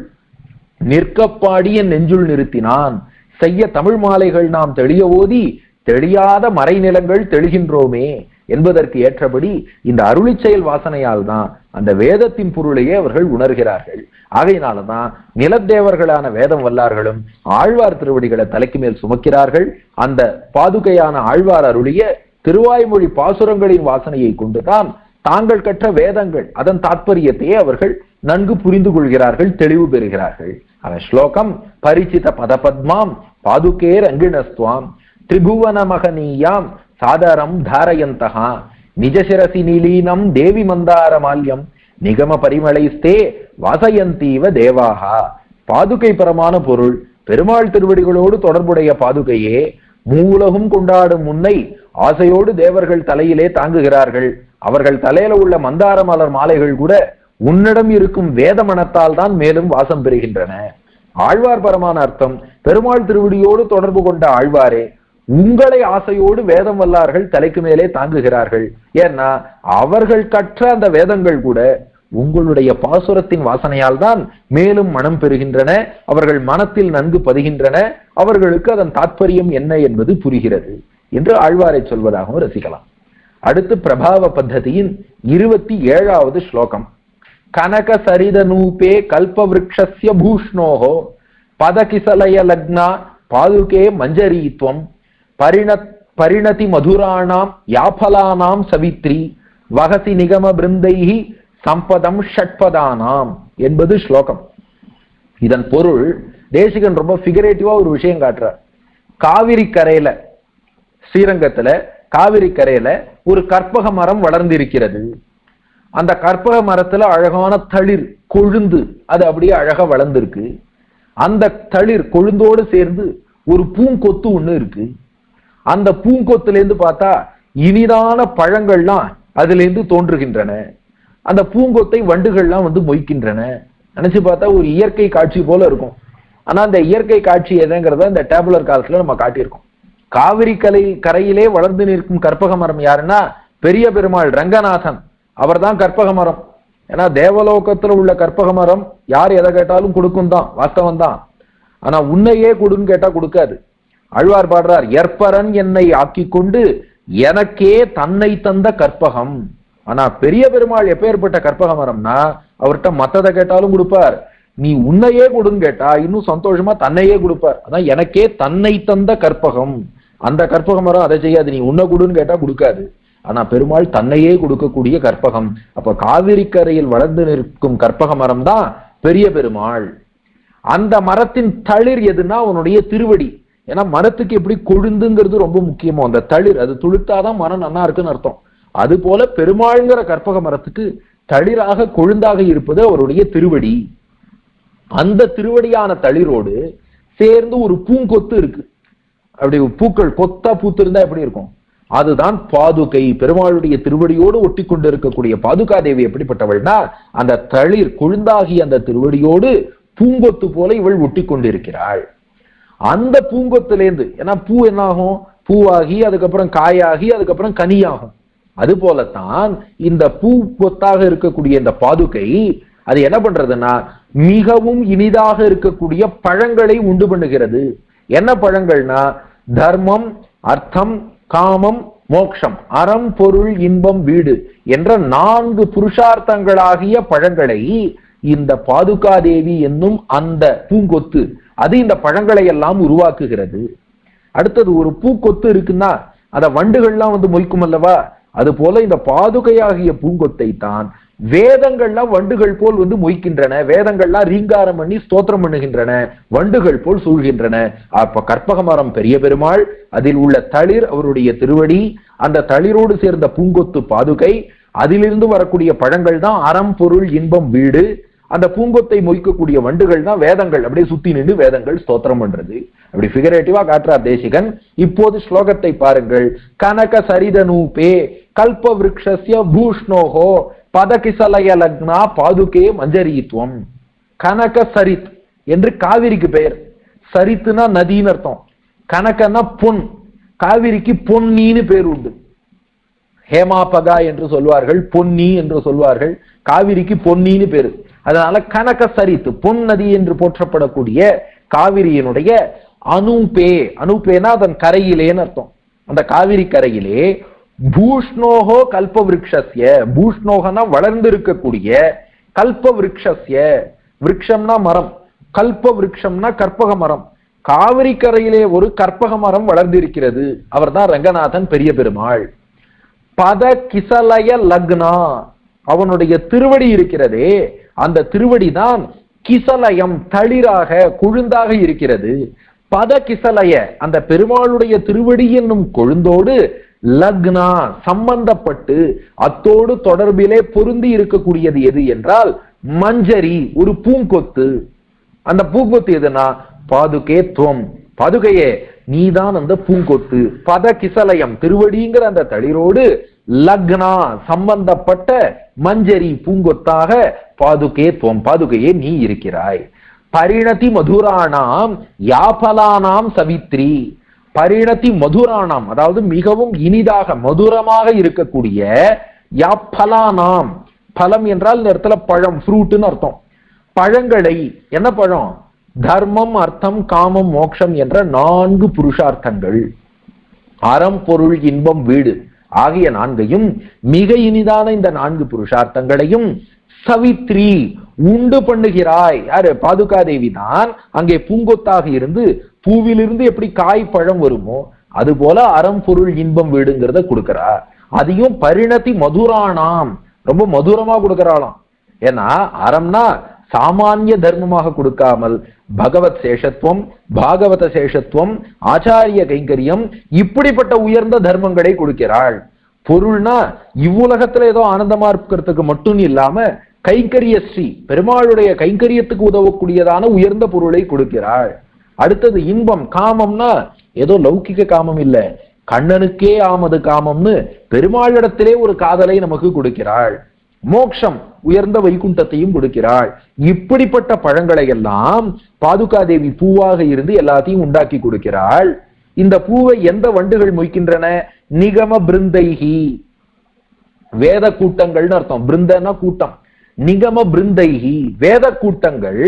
நிற்கப்பாடிய நெஞ்சுள் நிறுத்தினான் செய்ய தமிழ் மாலைகள் நாம் தெளிய ஓதி தெளியாத மறைநிலங்கள் தெளிகின்றோமே என்பதற்கு ஏற்றபடி இந்த அருளிச் செயல் வாசனையால் தான் அந்த வேதத்தின் பொருளையே அவர்கள் உணர்கிறார்கள் ஆகையினாலதான் நிலத்தேவர்களான வேதம் வல்லார்களும் ஆழ்வார் திருவடிகளை தலைக்கு மேல் சுமக்கிறார்கள் அந்த பாதுகையான ஆழ்வார் அருளிய திருவாய்மொழி பாசுரங்களின் வாசனையை கொண்டுதான் தாங்கள் கற்ற வேதங்கள் அதன் தாற்பயத்தையே அவர்கள் நன்கு புரிந்து கொள்கிறார்கள் தெளிவு பெறுகிறார்கள் அவன் ஸ்லோகம் பரிச்சித பதபத்மாம் பாதுகே ரங்கிணஸ்துவாம் திரிபுவன மகனீயாம் சாதரம் தாரயந்தகா நிஜசிரசி நீலீனம் தேவி மந்தார மால்யம் நிகம பரிமளைஸ்தே வாசயந்தீவ தேவாகா பாதுகை பரமான பொருள் பெருமாள் திருவடிகளோடு தொடர்புடைய பாதுகையே மூலகும் கொண்டாடும் முன்னை ஆசையோடு தேவர்கள் தலையிலே தாங்குகிறார்கள் அவர்கள் தலையில உள்ள மந்தார மலர் மாலைகள் கூட உன்னிடம் இருக்கும் வேத மனத்தால் தான் மேலும் வாசம் பெறுகின்றன ஆழ்வார் பரமான அர்த்தம் பெருமாள் திருவடியோடு தொடர்பு கொண்ட ஆழ்வாரே உங்களை ஆசையோடு வேதம் வல்லார்கள் தலைக்கு மேலே தாங்குகிறார்கள் ஏன்னா அவர்கள் கற்ற அந்த வேதங்கள் கூட உங்களுடைய பாசுரத்தின் வாசனையால் தான் மேலும் மனம் பெறுகின்றன அவர்கள் மனத்தில் நன்கு பதிகின்றன அவர்களுக்கு அதன் தாற்பயம் என்ன என்பது புரிகிறது என்று ஆழ்வாரை சொல்வதாகவும் ரசிக்கலாம் அடுத்து பிரபாவ பத்ததியின் இருபத்தி ஏழாவது ஸ்லோகம் கனக சரித நூபே கல்பவ்ருக்ஷஸ்ய பூஷ்ணோஹோ பதகிசலய லக்னா பாதுகே மஞ்சரீத்வம் பரிண பரிணதி மதுராணாம் யாபலானாம் சவித்ரி வகசி நிகம பிருந்தைஹி சம்பதம் ஷட்பதானாம் என்பது ஸ்லோகம் இதன் பொருள் தேசிகன் ரொம்ப ஃபிகரேட்டிவா ஒரு விஷயம் காட்டுறார் காவிரி கரையில ஸ்ரீரங்கத்துல காவிரி கரையில ஒரு கற்பக மரம் வளர்ந்திருக்கிறது அந்த கற்பக மரத்துல அழகான தளிர் கொழுந்து அது அப்படியே அழகா வளர்ந்திருக்கு அந்த தளிர் கொழுந்தோடு சேர்ந்து ஒரு பூங்கொத்து ஒண்ணு இருக்கு அந்த பூங்கொத்துல இருந்து பார்த்தா இனிதான பழங்கள்லாம் அதுல இருந்து தோன்றுகின்றன அந்த பூங்கொத்தை வண்டுகள்லாம் வந்து மொய்க்கின்றன நினைச்சு பார்த்தா ஒரு இயற்கை காட்சி போல இருக்கும் ஆனா அந்த இயற்கை காட்சி எதுங்கிறத இந்த டேபுலர் காலத்துல நம்ம காட்டியிருக்கோம் காவிரி கலை கரையிலே வளர்ந்து நிற்கும் கற்பக மரம் யாருன்னா பெரிய பெருமாள் ரங்கநாதன் அவர்தான் கற்பக மரம் ஏன்னா தேவலோகத்துல உள்ள கற்பக மரம் யார் எதை கேட்டாலும் கொடுக்கும் தான் வாஸ்தவம் தான் ஆனா உன்னையே கொடுன்னு கேட்டா கொடுக்காது அழ்வார் பாடுறார் எற்பரன் என்னை ஆக்கி கொண்டு எனக்கே தன்னை தந்த கற்பகம் ஆனா பெரிய பெருமாள் எப்பேற்பட்ட கற்பக மரம்னா அவர்கிட்ட மத்ததை கேட்டாலும் கொடுப்பார் நீ உன்னையே கொடுன்னு கேட்டா இன்னும் சந்தோஷமா தன்னையே கொடுப்பார் அதான் எனக்கே தன்னை தந்த கற்பகம் அந்த கற்பக மரம் அதை செய்யாது நீ உன்னை கொடுன்னு கேட்டா கொடுக்காது ஆனா பெருமாள் தன்னையே கொடுக்கக்கூடிய கற்பகம் அப்ப காவிரி கரையில் வளர்ந்து நிற்கும் கற்பக மரம் தான் பெரிய பெருமாள் அந்த மரத்தின் தளிர் எதுனா அவனுடைய திருவடி ஏன்னா மரத்துக்கு எப்படி கொழுந்துங்கிறது ரொம்ப முக்கியமோ அந்த தளிர் அது துளுத்தாதான் மரம் நல்லா இருக்குன்னு அர்த்தம் அது போல பெருமாள்ங்கிற கற்பக மரத்துக்கு தளிராக கொழுந்தாக இருப்பது அவருடைய திருவடி அந்த திருவடியான தளிரோடு சேர்ந்து ஒரு பூங்கொத்து இருக்கு அப்படி பூக்கள் கொத்தா பூத்திருந்தா எப்படி இருக்கும் அதுதான் பாதுகை பெருமாளுடைய திருவடியோடு ஒட்டி கொண்டு இருக்கக்கூடிய பாதுகா தேவி எப்படிப்பட்டவள்னா அந்த தளிர் கொழுந்தாகி அந்த திருவடியோடு பூங்கொத்து போல இவள் ஒட்டி கொண்டிருக்கிறாள் அந்த பூங்கொத்திலேருந்து ஏன்னா பூ என்னாகும் பூவாகி அதுக்கப்புறம் காயாகி அதுக்கப்புறம் கனியாகும் அது போலத்தான் இந்த பூ கொத்தாக இருக்கக்கூடிய இந்த பாதுகை அது என்ன பண்றதுன்னா மிகவும் இனிதாக இருக்கக்கூடிய பழங்களை உண்டு பண்ணுகிறது என்ன பழங்கள்னா தர்மம் அர்த்தம் காமம் மோக்ஷம் அறம் பொருள் இன்பம் வீடு என்ற நான்கு புருஷார்த்தங்களாகிய பழங்களை இந்த பாதுகாதேவி என்னும் அந்த பூங்கொத்து அது இந்த பழங்களை எல்லாம் உருவாக்குகிறது அடுத்தது ஒரு பூக்கொத்து இருக்குன்னா அத வண்டுகள்லாம் வந்து மொய்க்கும் அல்லவா அது போல இந்த பாதுகையாகிய பூங்கொத்தை தான் வேதங்கள்லாம் வண்டுகள் போல் வந்து மொய்க்கின்றன வேதங்கள்லாம் ரீங்காரம் பண்ணி ஸ்தோத்திரம் பண்ணுகின்றன வண்டுகள் போல் சூழ்கின்றன அப்ப கற்பக மரம் பெரிய பெருமாள் அதில் உள்ள தளிர் அவருடைய திருவடி அந்த தளிரோடு சேர்ந்த பூங்கொத்து பாதுகை அதிலிருந்து வரக்கூடிய பழங்கள் தான் அறம் பொருள் இன்பம் வீடு அந்த பூங்கொத்தை மொய்க்கக்கூடிய வண்டுகள் தான் வேதங்கள் அப்படியே சுத்தி நின்று வேதங்கள் ஸ்தோத்திரம் பண்றது அப்படி ஃபிகரேட்டிவா காட்டுறார் தேசிகன் இப்போது ஸ்லோகத்தை பாருங்கள் கனக சரித நூபே கல்ப விரக்ஷஸ்ய பூஷ்ணோகோ பதகிசலய லக்னா பாதுகே மஞ்சரீத்துவம் கனக சரித் என்று காவிரிக்கு பெயர் சரித்துனா நதின்னு அர்த்தம் கனகன்னா பொன் காவிரிக்கு பொன்னின்னு பேர் உண்டு ஹேமாபகா என்று சொல்வார்கள் பொன்னி என்று சொல்வார்கள் காவிரிக்கு பொன்னின்னு பேரு அதனால கனக சரித்து பொன் நதி என்று போற்றப்படக்கூடிய காவிரியினுடைய அனுபே அனுபேனா அதன் கரையிலேன்னு அர்த்தம் அந்த காவிரி கரையிலே பூஷ்ணோகோ கல்ப விரக்ஷஸ்ய பூஷ்ணோகனா வளர்ந்து இருக்கக்கூடிய கல்ப விரக்ஷஸ்ய விரக்ஷம்னா மரம் கல்ப விரக்ஷம்னா கற்பக மரம் காவிரி கரையிலே ஒரு கற்பக மரம் வளர்ந்திருக்கிறது அவர்தான் ரங்கநாதன் பெரிய பெருமாள் பத கிசலய லக்னா அவனுடைய திருவடி இருக்கிறதே அந்த திருவடி தான் கிசலயம் தளிராக கொழுந்தாக இருக்கிறது பத கிசலய அந்த பெருமாளுடைய திருவடி என்னும் கொழுந்தோடு லக்னா சம்பந்தப்பட்டு அத்தோடு தொடர்பிலே பொருந்தி இருக்கக்கூடியது எது என்றால் மஞ்சரி ஒரு பூங்கொத்து அந்த பூங்கொத்து எதுனா பாதுகே துவம் பாதுகையே நீதான் அந்த பூங்கொத்து பத கிசலயம் திருவடிங்கிற அந்த தளிரோடு லக்னா சம்பந்தப்பட்ட மஞ்சரி பூங்கொத்தாக பாதுகே துவம் பாதுகையே நீ இருக்கிறாய் பரிணதி மதுராணாம் யாபலானாம் சவித்ரி பரிணதி மதுராணாம் அதாவது மிகவும் இனிதாக மதுரமாக இருக்கக்கூடிய யாப்பலானாம் பலம் என்றால் இந்த இடத்துல பழம் ஃப்ரூட்னு அர்த்தம் பழங்களை என்ன பழம் தர்மம் அர்த்தம் காமம் மோட்சம் என்ற நான்கு புருஷார்த்தங்கள் அறம் பொருள் இன்பம் வீடு ஆகிய நான்கையும் மிக இனிதான இந்த நான்கு புருஷார்த்தங்களையும் சவித்ரி உண்டு பண்ணுகிறாய் யாரு பாதுகாதேவி தான் அங்கே பூங்கொத்தாக இருந்து பூவிலிருந்து எப்படி காய் பழம் வருமோ அது போல அறம் பொருள் இன்பம் வீடுங்கிறத கொடுக்கிறா அதையும் பரிணதி மதுரானாம் ரொம்ப மதுரமா கொடுக்கறாளாம் ஏன்னா அறம்னா சாமானிய தர்மமாக கொடுக்காமல் பகவத் சேஷத்துவம் பாகவத சேஷத்துவம் ஆச்சாரிய கைங்கரியம் இப்படிப்பட்ட உயர்ந்த தர்மங்களை கொடுக்கிறாள் பொருள்னா இவ்வுலகத்துல ஏதோ ஆனந்தமா இருக்கிறதுக்கு மட்டும் இல்லாம கைங்கரிய ஸ்ரீ பெருமாளுடைய கைங்கரியத்துக்கு உதவக்கூடியதான உயர்ந்த பொருளை கொடுக்கிறாள் அடுத்தது இன்பம் காமம்னா ஏதோ லௌகிக காமம் இல்ல கண்ணனுக்கே ஆமது காமம்னு பெருமாளிடத்திலே ஒரு காதலை நமக்கு கொடுக்கிறாள் மோக்ஷம் உயர்ந்த வைகுண்டத்தையும் கொடுக்கிறாள் இப்படிப்பட்ட பழங்களை எல்லாம் பாதுகாதேவி பூவாக இருந்து எல்லாத்தையும் உண்டாக்கி கொடுக்கிறாள் இந்த பூவை எந்த வண்டுகள் மொய்க்கின்றன நிகம பிருந்தைகி வேத கூட்டங்கள்னு அர்த்தம் பிருந்தனா கூட்டம் நிகம பிருந்தைகி வேத கூட்டங்கள்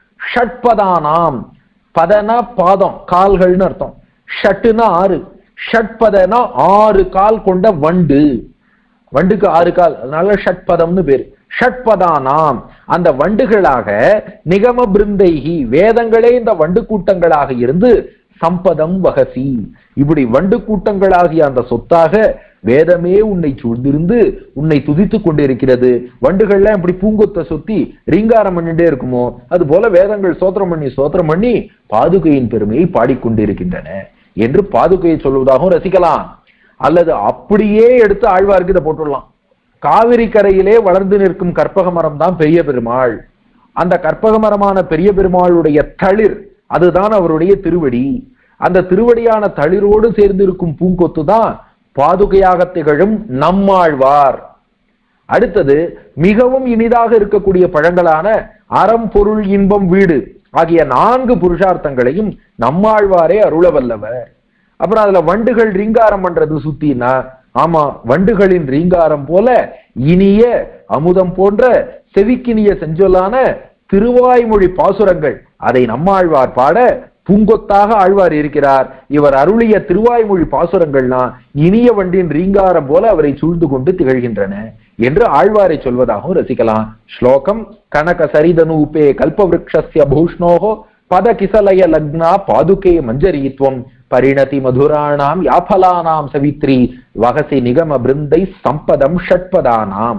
ஷட்பதானாம் பதனா பாதம் கால்கள்னு அர்த்தம் ஷட்டுனா ஆறு ஷட்பதனா ஆறு கால் கொண்ட வண்டு வண்டுக்கு ஆறு கால் அதனால ஷட்பதம்னு பேரு ஷட்பதானாம் அந்த வண்டுகளாக நிகம பிருந்தைகி வேதங்களே இந்த வண்டு கூட்டங்களாக இருந்து சம்பதம் வகசி இப்படி வண்டு கூட்டங்களாகிய அந்த சொத்தாக வேதமே உன்னை சூழ்ந்திருந்து உன்னை துதித்துக் கொண்டிருக்கிறது வண்டுகள்லாம் இப்படி பூங்கொத்தை சுத்தி ரீங்காரம் பண்ணிட்டே இருக்குமோ அது போல வேதங்கள் சோத்திரம் பண்ணி சோத்திரம் பண்ணி பாதுகையின் பெருமையை பாடிக்கொண்டிருக்கின்றன என்று பாதுகையை சொல்வதாகவும் ரசிக்கலாம் அல்லது அப்படியே எடுத்து ஆழ்வாருக்கு இதை போட்டுடலாம் காவிரி கரையிலே வளர்ந்து நிற்கும் கற்பக மரம் தான் பெரிய பெருமாள் அந்த கற்பக மரமான பெரிய பெருமாளுடைய தளிர் அதுதான் அவருடைய திருவடி அந்த திருவடியான தளிரோடு சேர்ந்து இருக்கும் பூங்கொத்து தான் பாதுகையாக திகழும் நம்மாழ்வார் அடுத்தது மிகவும் இனிதாக இருக்கக்கூடிய பழங்களான அறம் பொருள் இன்பம் வீடு ஆகிய நான்கு புருஷார்த்தங்களையும் நம்மாழ்வாரே அருள வல்லவர் அப்புறம் அதுல வண்டுகள் ரீங்காரம் பண்றது சுத்தினா ஆமா வண்டுகளின் ரீங்காரம் போல இனிய அமுதம் போன்ற செவிக்கினிய செஞ்சொல்லான திருவாய்மொழி பாசுரங்கள் அதை நம்மாழ்வார் பாட பூங்கொத்தாக ஆழ்வார் இருக்கிறார் இவர் அருளிய திருவாய்மொழி பாசுரங்கள்னா இனிய வண்டின் ரீங்காரம் போல அவரை சூழ்ந்து கொண்டு திகழ்கின்றன என்று ஆழ்வாரை சொல்வதாகவும் ரசிக்கலாம் ஸ்லோகம் கனக சரிதனூபே கல்பவ்ருக்ஷஸ்ய பூஷ்ணோகோ பத கிசலய லக்னா பாதுகே மஞ்சரீத்வம் பரிணதி மதுராணாம் யாபலானாம் சவித்ரி வகசி நிகம பிருந்தை சம்பதம் ஷட்பதானாம்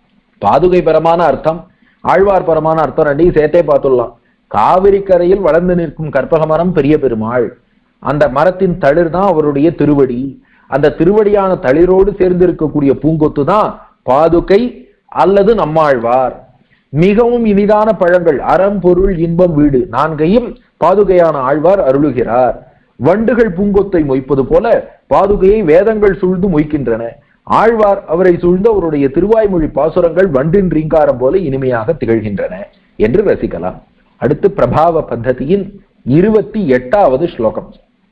பாதுகை பரமான அர்த்தம் ஆழ்வார் பரமான அர்த்தம் ரெண்டையும் சேர்த்தே பார்த்துடலாம் காவிரி கரையில் வளர்ந்து நிற்கும் கற்பக மரம் பெரிய பெருமாள் அந்த மரத்தின் தளிர் தான் அவருடைய திருவடி அந்த திருவடியான தளிரோடு சேர்ந்து இருக்கக்கூடிய பூங்கொத்து தான் பாதுகை அல்லது நம்மாழ்வார் மிகவும் இனிதான பழங்கள் அறம் பொருள் இன்பம் வீடு நான்கையும் பாதுகையான ஆழ்வார் அருளுகிறார் வண்டுகள் பூங்கொத்தை மொய்ப்பது போல பாதுகையை வேதங்கள் சூழ்ந்து மொய்க்கின்றன ஆழ்வார் அவரை சூழ்ந்த அவருடைய திருவாய்மொழி பாசுரங்கள் வண்டின் ரீங்காரம் போல இனிமையாக திகழ்கின்றன என்று ரசிக்கலாம் அடுத்து பிரபாவ பத்ததியின் இருபத்தி எட்டாவது ஸ்லோகம்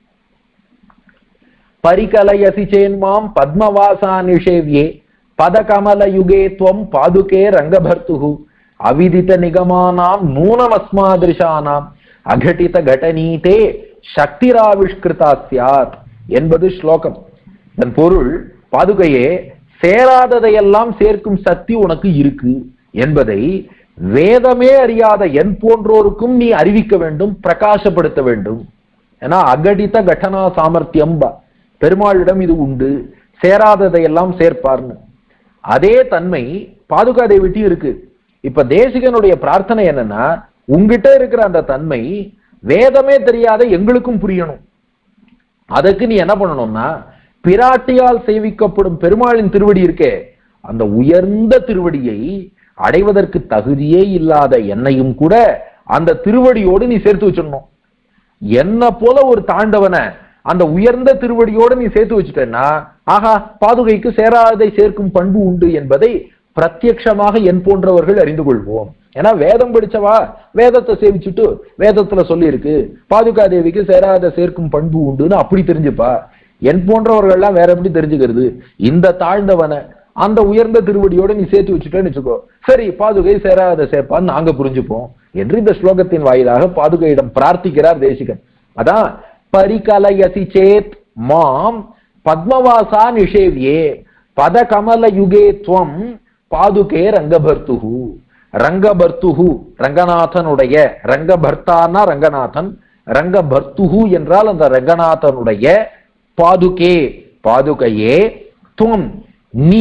பரிகலயசி சேன்மாம் பத்மவாசா நிஷேவ்யே பதகமல யுகே துவம் பாதுகே ரங்கபர்த்துகு அவிதித நிகமானாம் நூனமஸ்மாதிருஷானாம் அகட்டித கடனீதே சக்திராவிஷ்கிருதா சியாத் என்பது ஸ்லோகம் இதன் பொருள் பாதுகையே சேராததையெல்லாம் சேர்க்கும் சக்தி உனக்கு இருக்கு என்பதை வேதமே அறியாத என் போன்றோருக்கும் நீ அறிவிக்க வேண்டும் பிரகாசப்படுத்த வேண்டும் ஏன்னா அகடித கடனா சாமர்த்தியம் ப- பெருமாளிடம் இது உண்டு சேராததையெல்லாம் சேர்ப்பார்னு அதே தன்மை பாதுகா தேவிட்டி இருக்கு இப்ப தேசிகனுடைய பிரார்த்தனை என்னன்னா உங்ககிட்ட இருக்கிற அந்த தன்மை வேதமே தெரியாத எங்களுக்கும் புரியணும் அதுக்கு நீ என்ன பண்ணணும்னா பிராட்டியால் சேவிக்கப்படும் பெருமாளின் திருவடி இருக்கே அந்த உயர்ந்த திருவடியை அடைவதற்கு தகுதியே இல்லாத என்னையும் கூட அந்த திருவடியோடு நீ சேர்த்து வச்சிடணும் என்ன போல ஒரு தாண்டவனை அந்த உயர்ந்த திருவடியோடு நீ சேர்த்து வச்சுட்டேன்னா ஆஹா பாதுகைக்கு சேராதை சேர்க்கும் பண்பு உண்டு என்பதை பிரத்யக்ஷமாக என் போன்றவர்கள் அறிந்து கொள்வோம் ஏன்னா வேதம் படிச்சவா வேதத்தை சேவிச்சுட்டு வேதத்துல சொல்லி இருக்கு பாதுகா தேவிக்கு சேராத சேர்க்கும் பண்பு உண்டுன்னு அப்படி தெரிஞ்சுப்பா என் போன்றவர்கள்லாம் வேற எப்படி தெரிஞ்சுக்கிறது இந்த தாழ்ந்தவனை அந்த உயர்ந்த திருவடியோட நீ சேர்த்து வச்சுட்டேன்னு வச்சுக்கோ சரி பாதுகை சேராத சேர்ப்பான்னு நாங்க புரிஞ்சுப்போம் என்று இந்த ஸ்லோகத்தின் வாயிலாக பாதுகையிடம் பிரார்த்திக்கிறார் தேசிகன் அதான் பரிகலயசி சேத் மாம் பத்மவாசா நிஷேவியே பத கமல யுகே துவம் பாதுகே ரங்கபர்த்துகு ரங்கபர்த்துகு ரங்கநாதனுடைய ரங்கபர்த்தானா ரங்கநாதன் ரங்கபர்த்துகு என்றால் அந்த ரங்கநாதனுடைய பாதுகே பாதுகையே துவம் நீ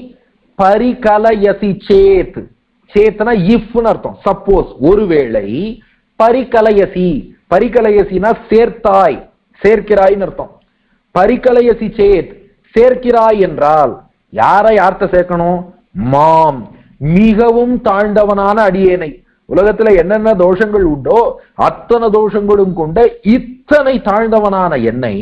பரிகலயசி சேத் சேத்னா இஃப்னு அர்த்தம் சப்போஸ் ஒருவேளை பரிகலயசி பரிகலயசினா சேர்த்தாய் சேர்க்கிறாய்னு அர்த்தம் பரிகலயசி சேத் சேர்க்கிறாய் என்றால் யாரை யார்த்த சேர்க்கணும் மாம் மிகவும் தாழ்ந்தவனான அடியேனை உலகத்துல என்னென்ன தோஷங்கள் உண்டோ அத்தனை தோஷங்களும் கொண்ட இத்தனை தாழ்ந்தவனான என்னை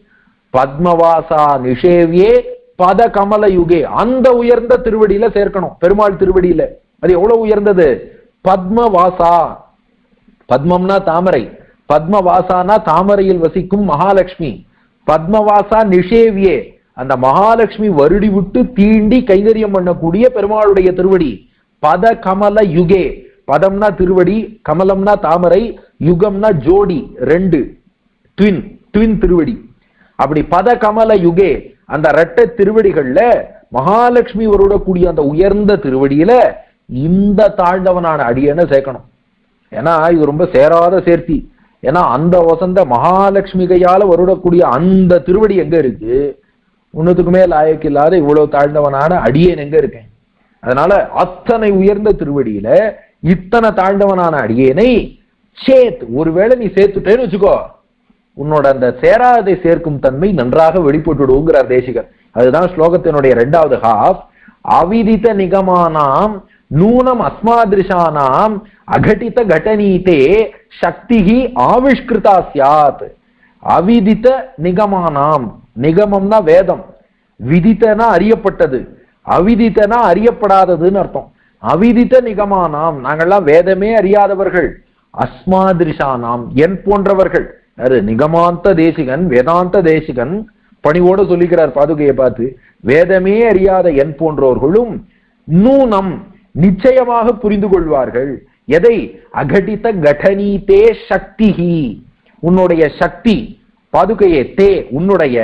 பத்மவாசா நிஷேவியே பத கமல யுகே அந்த உயர்ந்த திருவடியில சேர்க்கணும் பெருமாள் திருவடியில அது எவ்வளவு உயர்ந்தது பத்மவாசா பத்மம்னா தாமரை பத்மவாசானா தாமரையில் வசிக்கும் மகாலட்சுமி பத்மவாசா நிஷேவியே அந்த மகாலட்சுமி வருடி விட்டு தீண்டி கைங்கரியம் பண்ணக்கூடிய பெருமாளுடைய திருவடி பத கமல யுகே பதம்னா திருவடி கமலம்னா தாமரை யுகம்னா ஜோடி ரெண்டு ட்வின் ட்வின் திருவடி அப்படி பத கமல யுகே அந்த ரெட்டை திருவடிகள்ல மகாலட்சுமி வருடக்கூடிய அந்த உயர்ந்த திருவடியில இந்த தாழ்ந்தவனான அடியனை சேர்க்கணும் ஏன்னா இது ரொம்ப சேராத சேர்த்தி ஏன்னா அந்த வசந்த மகாலட்சுமி கையால வருடக்கூடிய அந்த திருவடி எங்க இருக்கு உன்னத்துக்குமே லாயக்கு இல்லாத இவ்வளவு தாழ்ந்தவனான அடியேன் எங்க இருக்கேன் அதனால அத்தனை உயர்ந்த திருவடியில இத்தனை தாழ்ந்தவனான அடியேனை சேத் ஒருவேளை நீ சேர்த்துட்டேன்னு வச்சுக்கோ உன்னோட அந்த சேராதை சேர்க்கும் தன்மை நன்றாக வெளிப்பட்டுடுங்கிறார் தேசிகர் அதுதான் ஸ்லோகத்தினுடைய இரண்டாவது ஹாஃப் அவிதித நிகமானாம் நூனம் அஸ்மாதிருஷானாம் அகட்டித கடனீதே சக்திஹி ஆவிஷ்கிருதா சியாத் அவிதித நிகமானாம் நிகமம்னா வேதம் விதித்தனா அறியப்பட்டது அவிதித்தனா அறியப்படாததுன்னு அர்த்தம் அவிதித்த நிகமானாம் நாங்கள்லாம் வேதமே அறியாதவர்கள் அஸ்மாதிரிஷானாம் என் போன்றவர்கள் யாரு நிகமாந்த தேசிகன் வேதாந்த தேசிகன் பணிவோடு சொல்லிக்கிறார் பாதுகையை பார்த்து வேதமே அறியாத என் போன்றவர்களும் நூனம் நிச்சயமாக புரிந்து கொள்வார்கள் எதை அகடித கடனீதே சக்திஹி உன்னுடைய சக்தி பாதுகையே தே உன்னுடைய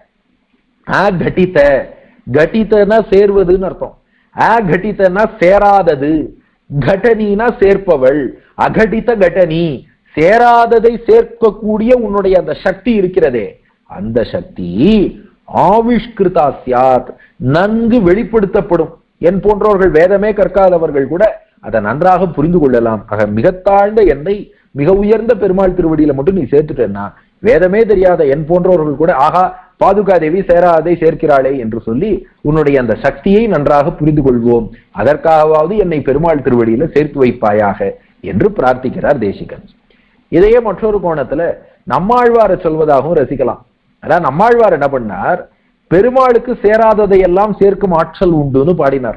அகடித கட்டித்தனா சேர்வதுன்னு அர்த்தம் அகடித்தனா சேராதது கடனினா சேர்ப்பவள் அகடித கடனி சேராததை சேர்க்கக்கூடிய உன்னுடைய அந்த சக்தி இருக்கிறதே அந்த சக்தி ஆவிஷ்கிருதா சியாத் நன்கு வெளிப்படுத்தப்படும் என் போன்றவர்கள் வேதமே கற்காதவர்கள் கூட அதை நன்றாக புரிந்து கொள்ளலாம் ஆக மிக தாழ்ந்த என்னை மிக உயர்ந்த பெருமாள் திருவடியில மட்டும் நீ சேர்த்துட்டேன்னா வேதமே தெரியாத என் போன்றவர்கள் கூட ஆகா பாதுகாதேவி சேராதை சேர்க்கிறாளே என்று சொல்லி உன்னுடைய அந்த சக்தியை நன்றாக புரிந்து கொள்வோம் அதற்காகவாவது என்னை பெருமாள் திருவடியில சேர்த்து வைப்பாயாக என்று பிரார்த்திக்கிறார் தேசிகன் இதையே மற்றொரு கோணத்துல நம்மாழ்வாரை சொல்வதாகவும் ரசிக்கலாம் அதான் நம்மாழ்வார் என்ன பண்ணார் பெருமாளுக்கு சேராததையெல்லாம் சேர்க்கும் ஆற்றல் உண்டுன்னு பாடினார்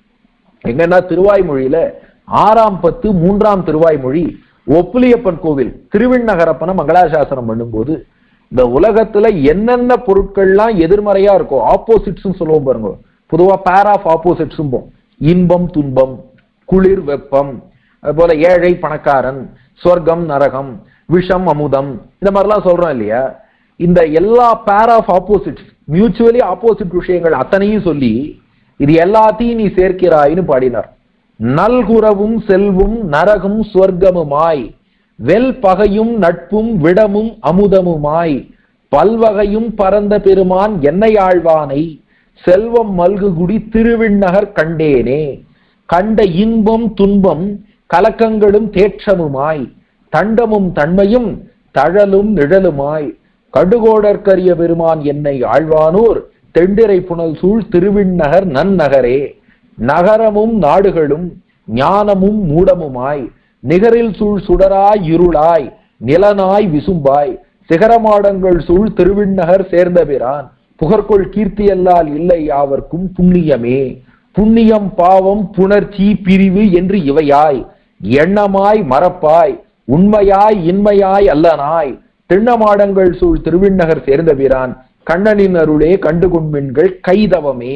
எங்கன்னா திருவாய்மொழியில ஆறாம் பத்து மூன்றாம் திருவாய்மொழி ஒப்புலியப்பன் கோவில் திருவிண்ணகரப்பனை மங்களாசாசனம் பண்ணும்போது இந்த உலகத்துல என்னென்ன பொருட்கள்லாம் எதிர்மறையா இருக்கும் ஆப்போசிட்ஸ் சொல்லுவோம் பாருங்க பொதுவா பேர் ஆஃப் ஆப்போசிட்ஸ் இன்பம் துன்பம் குளிர் வெப்பம் அதுபோல ஏழை பணக்காரன் சொர்க்கம் நரகம் விஷம் அமுதம் இந்த மாதிரிலாம் சொல்றோம் இல்லையா இந்த எல்லா pair of opposites mutually opposite விஷயங்கள் அத்தனையும் சொல்லி இது எல்லாத்தையும் நீ சேர்க்கிறாய்னு பாடினார் நல்குறவும் செல்வும் நரகும் சொர்க்கமுமாய் வெல் பகையும் நட்பும் விடமும் அமுதமுமாய் பல்வகையும் பரந்த பெருமான் என்னை ஆழ்வானை செல்வம் மல்குகுடி திருவிண்ணகர் கண்டேனே கண்ட இன்பம் துன்பம் கலக்கங்களும் தேற்றமுமாய் தண்டமும் தன்மையும் தழலும் நிழலுமாய் கடுகோடற்கரிய பெருமான் என்னை ஆழ்வானூர் தெண்டிரை புனல் சூழ் திருவிண்ணகர் நன்னகரே நகரமும் நாடுகளும் ஞானமும் மூடமுமாய் நிகரில் சூழ் சுடராய் இருளாய் நிலனாய் விசும்பாய் சிகரமாடங்கள் சூழ் திருவிண்ணகர் சேர்ந்தபிரான் புகர்கொள் கீர்த்தியல்லால் இல்லை யாவர்க்கும் புண்ணியமே புண்ணியம் பாவம் புணர்ச்சி பிரிவு என்று இவையாய் எண்ணமாய் மறப்பாய் உண்மையாய் இன்மையாய் அல்லனாய் திண்ணமாடங்கள் சூழ் திருவிண்ணகர் சேர்ந்தபிரான் கண்ணனின் அருளே கண்டுகொண்மின்கள் கைதவமே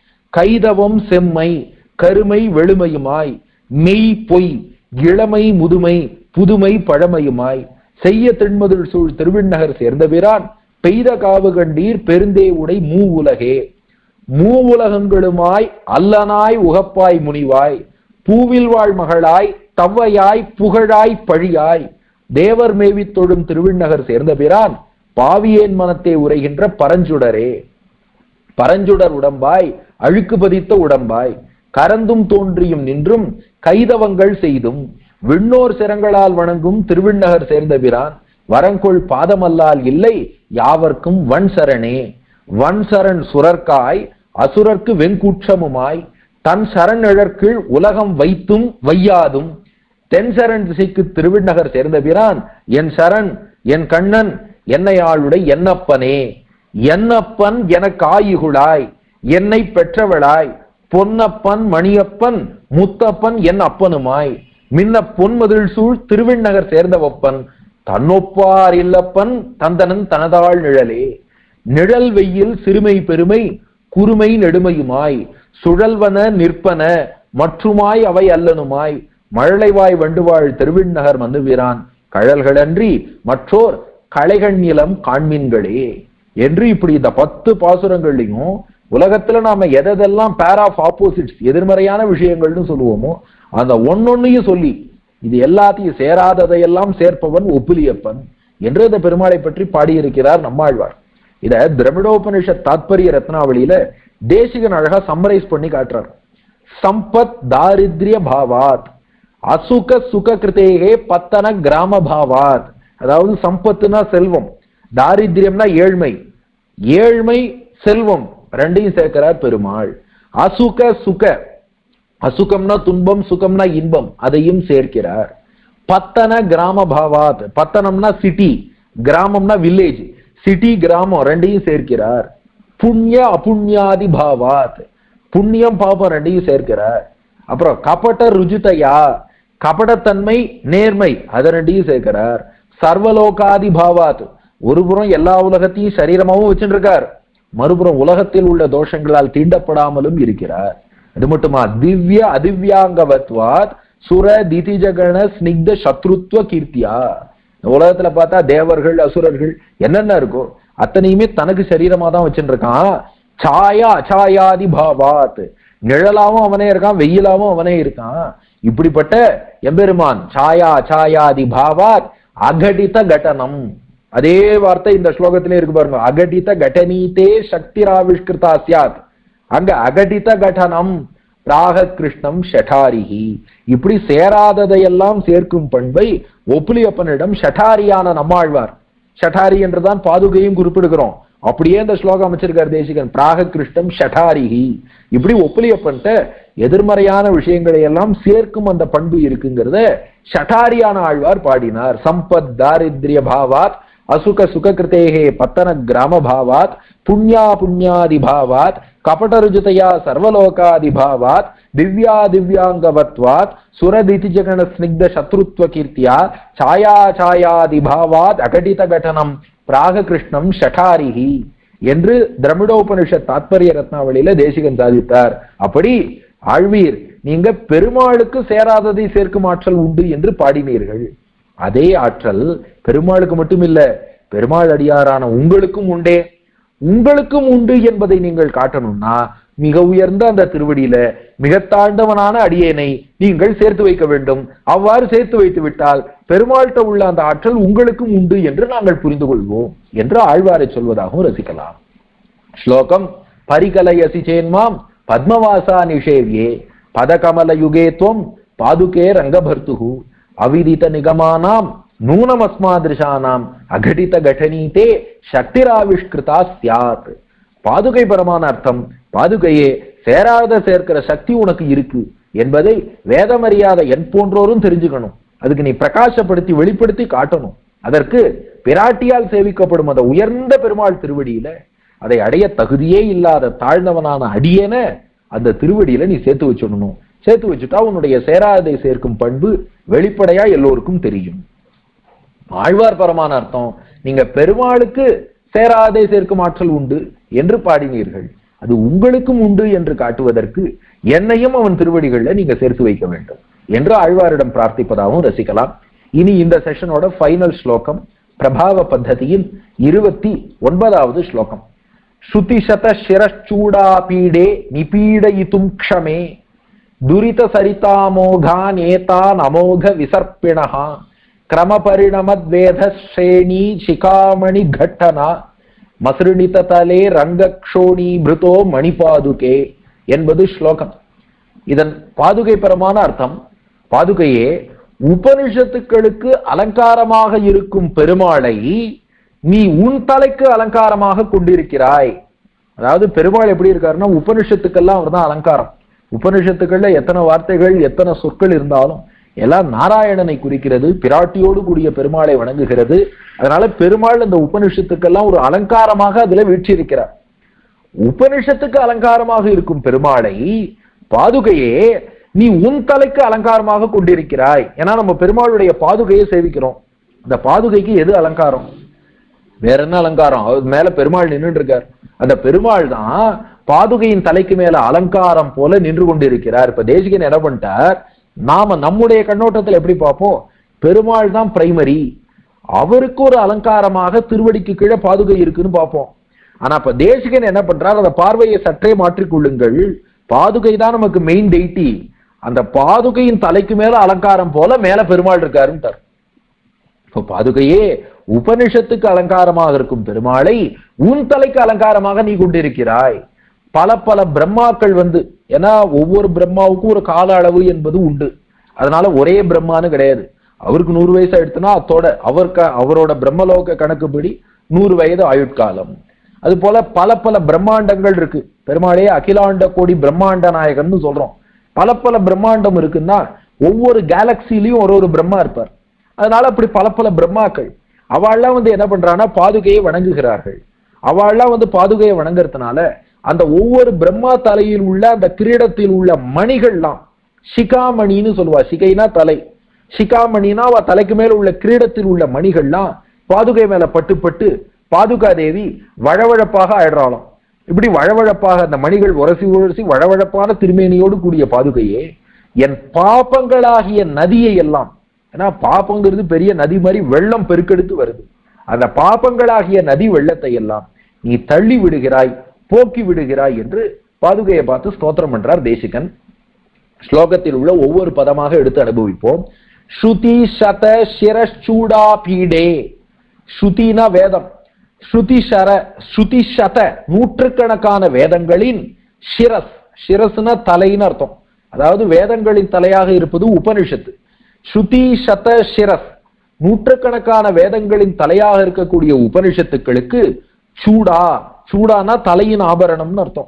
கைதவம் செம்மை கருமை வெளுமையுமாய் மெய் பொய் இளமை முதுமை புதுமை பழமையுமாய் செய்ய திண்மதுள் சூழ் திருவிண்ணகர் சேர்ந்தபிரான் பெய்த காவு கண்டீர் பெருந்தே உடை மூ உலகே மூ உலகங்களுமாய் அல்லனாய் உகப்பாய் முனிவாய் பூவில் வாழ் மகளாய் தவ்வையாய் புகழாய் பழியாய் தேவர் மேவித் தொழும் திருவிண்ணகர் சேர்ந்தபிரான் பாவியேன் மனத்தை உரைகின்ற பரஞ்சுடரே பரஞ்சுடர் உடம்பாய் அழுக்கு பதித்த உடம்பாய் கரந்தும் தோன்றியும் நின்றும் கைதவங்கள் செய்தும் விண்ணோர் சிரங்களால் வணங்கும் திருவிண்ணகர் சேர்ந்தபிரான் வரங்கொள் பாதமல்லால் இல்லை யாவர்க்கும் வன் சரணே வன் சரண் சுரர்க்காய் அசுரர்க்கு வெண்கூற்றமுமாய் தன் சரண் இழற்கீழ் உலகம் வைத்தும் வையாதும் தென் சரண் திசைக்கு திருவிண்ணகர் சேர்ந்தபிரான் என் சரண் என் கண்ணன் என்னை ஆளுடை என்னப்பனே என்னப்பன் எனக்கு ஆயுகுளாய் என்னை பெற்றவளாய் பொன்னப்பன் மணியப்பன் முத்தப்பன் என் அப்பனுமாய் மின்ன பொன்மதில் சூழ் திருவிண்ணகர் சேர்ந்தவப்பன் தன்னொப்பார் இல்லப்பன் தந்தனன் தனதாள் நிழலே நிழல் வெயில் சிறுமை பெருமை குறுமை நெடுமையுமாய் சுழல்வன நிற்பன மற்றுமாய் அவை அல்லனுமாய் மழலைவாய் வண்டுவாழ் திருவிண்ணகர் மந்துவீரான் கழல்களன்றி மற்றோர் களைகள் நிலம் காண்மீன்களே என்று இப்படி இந்த பத்து பாசுரங்கள்லையும் உலகத்துல நாம எதெல்லாம் பேர் ஆஃப் ஆப்போசிட்ஸ் எதிர்மறையான விஷயங்கள்னு சொல்லுவோமோ அந்த ஒன்னொன்னையும் சொல்லி இது எல்லாத்தையும் சேராததையெல்லாம் சேர்ப்பவன் ஒப்புலியப்பன் என்று இந்த பெருமாளை பற்றி பாடியிருக்கிறார் நம்மாழ்வார் இத திரவிடோபனிஷத் தாத்பரிய ரத்னாவளியில தேசிகன் அழகா சம்மரைஸ் பண்ணி காட்டுறார் சம்பத் தாரித்ரிய பாவாத் அசுக சுக கிருத்தேகே பத்தன கிராம பாவாத் அதாவது சம்பத்துனா செல்வம் தாரித்ரியம்னா ஏழ்மை ஏழ்மை செல்வம் ரெண்டையும் சேர்க்கிறார் பெருமாள் அசுக சுக அசுகம்னா துன்பம் சுகம்னா இன்பம் அதையும் சேர்க்கிறார் பத்தன கிராம பாவாத் பத்தனம்னா சிட்டி கிராமம்னா வில்லேஜ் சிட்டி கிராமம் ரெண்டையும் சேர்க்கிறார் புண்ணிய அபுண்ணியாதி பாவாத் புண்ணியம் பாபம் ரெண்டையும் சேர்க்கிறார் அப்புறம் கபட ருஜிதையா கபடத்தன்மை நேர்மை அதை ரெண்டையும் சேர்க்கிறார் சர்வலோகாதி பாவாத் ஒரு புறம் எல்லா உலகத்தையும் சரீரமாவும் வச்சுட்டு இருக்கார் மறுபுறம் உலகத்தில் உள்ள தோஷங்களால் தீண்டப்படாமலும் இருக்கிறார் அது மட்டுமா திவ்ய அதிவ்யாங்கவத்வாத் சுர திதிஜகண ஸ்னிக்த சத்ருத்வ கீர்த்தியா இந்த உலகத்துல பார்த்தா தேவர்கள் அசுரர்கள் என்னென்ன இருக்கோ அத்தனையுமே தனக்கு சரீரமா தான் வச்சுட்டு இருக்கான் சாயா அச்சாயாதி பாவாத் நிழலாவும் அவனே இருக்கான் வெயிலாவும் அவனே இருக்கான் இப்படிப்பட்ட எம்பெருமான் சாயா அச்சாயாதி பாவாத் அகடித கடனம் அதே வார்த்தை இந்த ஸ்லோகத்திலே இருக்கு பாருங்க அகடித கடனீதே சக்திராவிஷ்கிருதா சியாத் அங்க அகடித கடனம் பிராக கிருஷ்ணம் ஷடாரிஹி இப்படி சேராததையெல்லாம் சேர்க்கும் பண்பை ஒப்புலியப்பனிடம் ஷடாரியான நம்மாழ்வார் ஷடாரி என்றுதான் பாதுகையும் குறிப்பிடுகிறோம் அப்படியே இந்த ஸ்லோகம் அமைச்சிருக்கார் தேசிகன் பிராக கிருஷ்ணம் ஷடாரிஹி இப்படி ஒப்புலியப்பன்ட்ட எதிர்மறையான விஷயங்களை எல்லாம் சேர்க்கும் அந்த பண்பு இருக்குங்கிறத ஷடாரியான ஆழ்வார் பாடினார் சம்பத் தாரித்ரிய பாவாத் அசுக சுககிருத்தேகே பத்தன கிராம பாவாத் புண்ணியா புண்ணியாதி பாவாத் கபடருஜுதையா சர்வலோகாதி பாவாத் திவ்யா திவ்யாங்கவத்வாத் சுரதிதி ஜகன ஸ்னிக்த சத்ருத்வ கீர்த்தியா சாயா சாயாதி பாவாத் அகடித கடனம் பிராக கிருஷ்ணம் ஷடாரிஹி என்று திரமிடோபனிஷத் தாத்பரிய ரத்னாவளியில தேசிகன் சாதித்தார் அப்படி ஆழ்வீர் நீங்க பெருமாளுக்கு சேராததை சேர்க்கும் ஆற்றல் உண்டு என்று பாடினீர்கள் அதே ஆற்றல் பெருமாளுக்கு மட்டும் இல்ல பெருமாள் அடியாரான உங்களுக்கும் உண்டே உங்களுக்கும் உண்டு என்பதை நீங்கள் காட்டணும்னா மிக உயர்ந்த அந்த திருவடியில மிக தாழ்ந்தவனான அடியேனை நீங்கள் சேர்த்து வைக்க வேண்டும் அவ்வாறு சேர்த்து வைத்து விட்டால் பெருமாள்கிட்ட உள்ள அந்த ஆற்றல் உங்களுக்கும் உண்டு என்று நாங்கள் புரிந்து கொள்வோம் என்று ஆழ்வாரை சொல்வதாகவும் ரசிக்கலாம் ஸ்லோகம் பரிகலயசி சேன்மாம் பத்மவாசா நிஷேவியே பதகமல யுகே துவம் பாதுகே ரங்கபர்த்துகு அவிதித நிகமானாம் நூனமஸ்மாதிருஷானாம் அகடித கடனீதே சக்திராவிஷ்கிருதா சியாத் பாதுகை பரமான அர்த்தம் பாதுகையே சேராத சேர்க்கிற சக்தி உனக்கு இருக்கு என்பதை வேதமறியாத என் போன்றோரும் தெரிஞ்சுக்கணும் அதுக்கு நீ பிரகாசப்படுத்தி வெளிப்படுத்தி காட்டணும் அதற்கு பிராட்டியால் சேவிக்கப்படும் அந்த உயர்ந்த பெருமாள் திருவடியில அதை அடைய தகுதியே இல்லாத தாழ்ந்தவனான அடியேன அந்த திருவடியில நீ சேர்த்து வச்சிடணும் சேர்த்து வச்சுட்டா உன்னுடைய சேராதை சேர்க்கும் பண்பு வெளிப்படையா எல்லோருக்கும் தெரியும் ஆழ்வார் பரமான அர்த்தம் நீங்க பெருமாளுக்கு சேராதே சேர்க்கும் ஆற்றல் உண்டு என்று பாடினீர்கள் அது உங்களுக்கும் உண்டு என்று காட்டுவதற்கு என்னையும் அவன் திருவடிகள்ல நீங்க சேர்த்து வைக்க வேண்டும் என்று ஆழ்வாரிடம் பிரார்த்திப்பதாகவும் ரசிக்கலாம் இனி இந்த செஷனோட ஃபைனல் ஸ்லோகம் பிரபாவ பத்ததியின் இருபத்தி ஒன்பதாவது ஸ்லோகம் ஸ்ருதிசத சிரச்சூடா பீடே நிபீடயித்தும் க்ஷமே துரித சரிதாமோகான் ஏதான் அமோக விசர்ப்பிணா கிரமபரிணமத்வேத ஸ்ரேணி சிகாமணி கட்டனா மசுருணித தலே ரங்கக்ஷோணி பிருதோ மணிபாதுகே என்பது ஸ்லோகம் இதன் பாதுகை பரமான அர்த்தம் பாதுகையே உபனிஷத்துக்களுக்கு அலங்காரமாக இருக்கும் பெருமாளை நீ உன் தலைக்கு அலங்காரமாக கொண்டிருக்கிறாய் அதாவது பெருமாள் எப்படி இருக்காருன்னா உபனிஷத்துக்கெல்லாம் அவர் தான் அலங்காரம் உபனிஷத்துக்கள்ல எத்தனை வார்த்தைகள் எத்தனை சொற்கள் இருந்தாலும் எல்லாம் நாராயணனை குறிக்கிறது பிராட்டியோடு கூடிய பெருமாளை வணங்குகிறது அதனால பெருமாள் இந்த உபனிஷத்துக்கெல்லாம் ஒரு அலங்காரமாக அதுல வீற்றிருக்கிறார் உபனிஷத்துக்கு அலங்காரமாக இருக்கும் பெருமாளை பாதுகையே நீ உன் தலைக்கு அலங்காரமாக கொண்டிருக்கிறாய் ஏன்னா நம்ம பெருமாளுடைய பாதுகையை சேவிக்கிறோம் அந்த பாதுகைக்கு எது அலங்காரம் வேற என்ன அலங்காரம் அவர் மேல பெருமாள் நின்றுட்டு இருக்கார் அந்த பெருமாள் தான் பாதுகையின் தலைக்கு மேல அலங்காரம் போல நின்று கொண்டிருக்கிறார் இப்ப தேசிகன் என்ன பண்ணிட்டார் நாம நம்முடைய கண்ணோட்டத்துல எப்படி பார்ப்போம் பெருமாள் தான் பிரைமரி அவருக்கு ஒரு அலங்காரமாக திருவடிக்கு கீழே பாதுகை இருக்குன்னு பார்ப்போம் ஆனா இப்ப தேசிகன் என்ன பண்றார் அந்த பார்வையை சற்றே மாற்றிக்கொள்ளுங்கள் பாதுகை தான் நமக்கு மெயின் டெய்டி அந்த பாதுகையின் தலைக்கு மேல அலங்காரம் போல மேல பெருமாள் இருக்காருன்ட்டார் இப்போ பாதுகையே உபனிஷத்துக்கு அலங்காரமாக இருக்கும் பெருமாளை உன் தலைக்கு அலங்காரமாக நீ கொண்டிருக்கிறாய் பல பல பிரம்மாக்கள் வந்து ஏன்னா ஒவ்வொரு பிரம்மாவுக்கும் ஒரு கால அளவு என்பது உண்டு அதனால ஒரே பிரம்மான்னு கிடையாது அவருக்கு நூறு வயசு எடுத்துனா அத்தோட அவருக்கு அவரோட பிரம்மலோக கணக்குப்படி நூறு வயது ஆயுட்காலம் அது போல பல பல பிரம்மாண்டங்கள் இருக்கு பெருமாளே அகிலாண்ட கோடி பிரம்மாண்ட நாயகன்னு சொல்றோம் பல பல பிரம்மாண்டம் இருக்குன்னா ஒவ்வொரு கேலக்சிலையும் ஒரு ஒரு பிரம்மா இருப்பார் அதனால அப்படி பல பல பிரம்மாக்கள் அவள்லாம் வந்து என்ன பண்றான்னா பாதுகையை வணங்குகிறார்கள் அவள்லாம் வந்து பாதுகையை வணங்குறதுனால அந்த ஒவ்வொரு பிரம்மா தலையில் உள்ள அந்த கிரீடத்தில் உள்ள மணிகள்லாம் சிகாமணின்னு சொல்லுவா சிகைனா தலை சிகாமணினா அவ தலைக்கு மேல உள்ள கிரீடத்தில் உள்ள மணிகள்லாம் பாதுகை மேல பட்டு பட்டு பாதுகா தேவி வழவழப்பாக ஆயிடுறாளாம் இப்படி வழவழப்பாக அந்த மணிகள் உரசி உரசி வழவழப்பான திருமேனியோடு கூடிய பாதுகையே என் பாப்பங்களாகிய நதியை எல்லாம் ஏன்னா பாப்பங்கிறது பெரிய நதி மாதிரி வெள்ளம் பெருக்கெடுத்து வருது அந்த பாப்பங்களாகிய நதி வெள்ளத்தை எல்லாம் நீ தள்ளி விடுகிறாய் போக்கி விடுகிறாய் என்று பாதுகையை பார்த்து ஸ்தோத்திரம் பண்றார் தேசிகன் ஸ்லோகத்தில் உள்ள ஒவ்வொரு பதமாக எடுத்து அனுபவிப்போம் ஸ்ருதி சத சிரச்சூடா பீடே ஸ்ருதினா வேதம் ஸ்ருதி சர ஸ்ருதி சத நூற்றுக்கணக்கான வேதங்களின் சிரஸ் சிரஸ்னா தலைன்னு அர்த்தம் அதாவது வேதங்களின் தலையாக இருப்பது உபனிஷத்து ஸ்ருதி சத சிரஸ் நூற்றுக்கணக்கான வேதங்களின் தலையாக இருக்கக்கூடிய உபனிஷத்துக்களுக்கு சூடா சூடானா தலையின் ஆபரணம்னு அர்த்தம்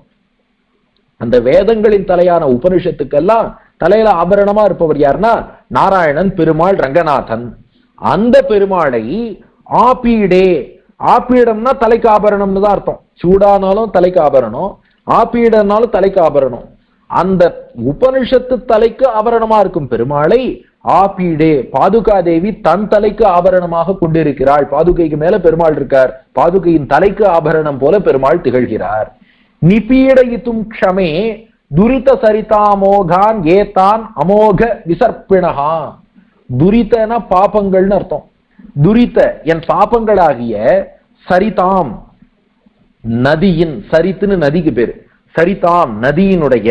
அந்த வேதங்களின் தலையான உபனிஷத்துக்கெல்லாம் தலையில ஆபரணமா இருப்பவர் யாருன்னா நாராயணன் பெருமாள் ரங்கநாதன் அந்த பெருமாளை ஆபீடே ஆபீடம்னா தலைக்கு ஆபரணம்னு தான் அர்த்தம் சூடானாலும் தலைக்கு ஆபரணம் ஆபீடனாலும் தலைக்கு ஆபரணம் அந்த உபனிஷத்து தலைக்கு ஆபரணமா இருக்கும் பெருமாளை ஆபீடே பாதுகா தேவி தன் தலைக்கு ஆபரணமாக கொண்டிருக்கிறாள் பாதுகைக்கு மேல பெருமாள் இருக்கார் பாதுகையின் தலைக்கு ஆபரணம் போல பெருமாள் திகழ்கிறார் நிபீடயித்தும் க்ஷமே துரித சரிதாமோகான் ஏதான் அமோக விசர்ப்பிணகா துரிதன பாபங்கள்னு அர்த்தம் துரித என் பாபங்களாகிய சரிதாம் நதியின் சரித்துன்னு நதிக்கு பேரு சரிதாம் நதியினுடைய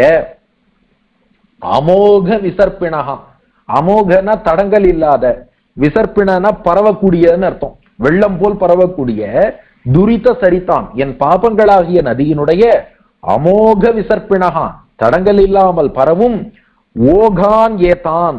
அமோக விசர்ப்பிணகா அமோகனா தடங்கல் இல்லாத விசர்ப்பிணனா பரவக்கூடியன்னு அர்த்தம் வெள்ளம் போல் பரவக்கூடிய துரித சரிதாம் என் பாபங்களாகிய நதியினுடைய அமோக விசர்ப்பிணகா தடங்கல் இல்லாமல் பரவும் ஓகான் ஏதான்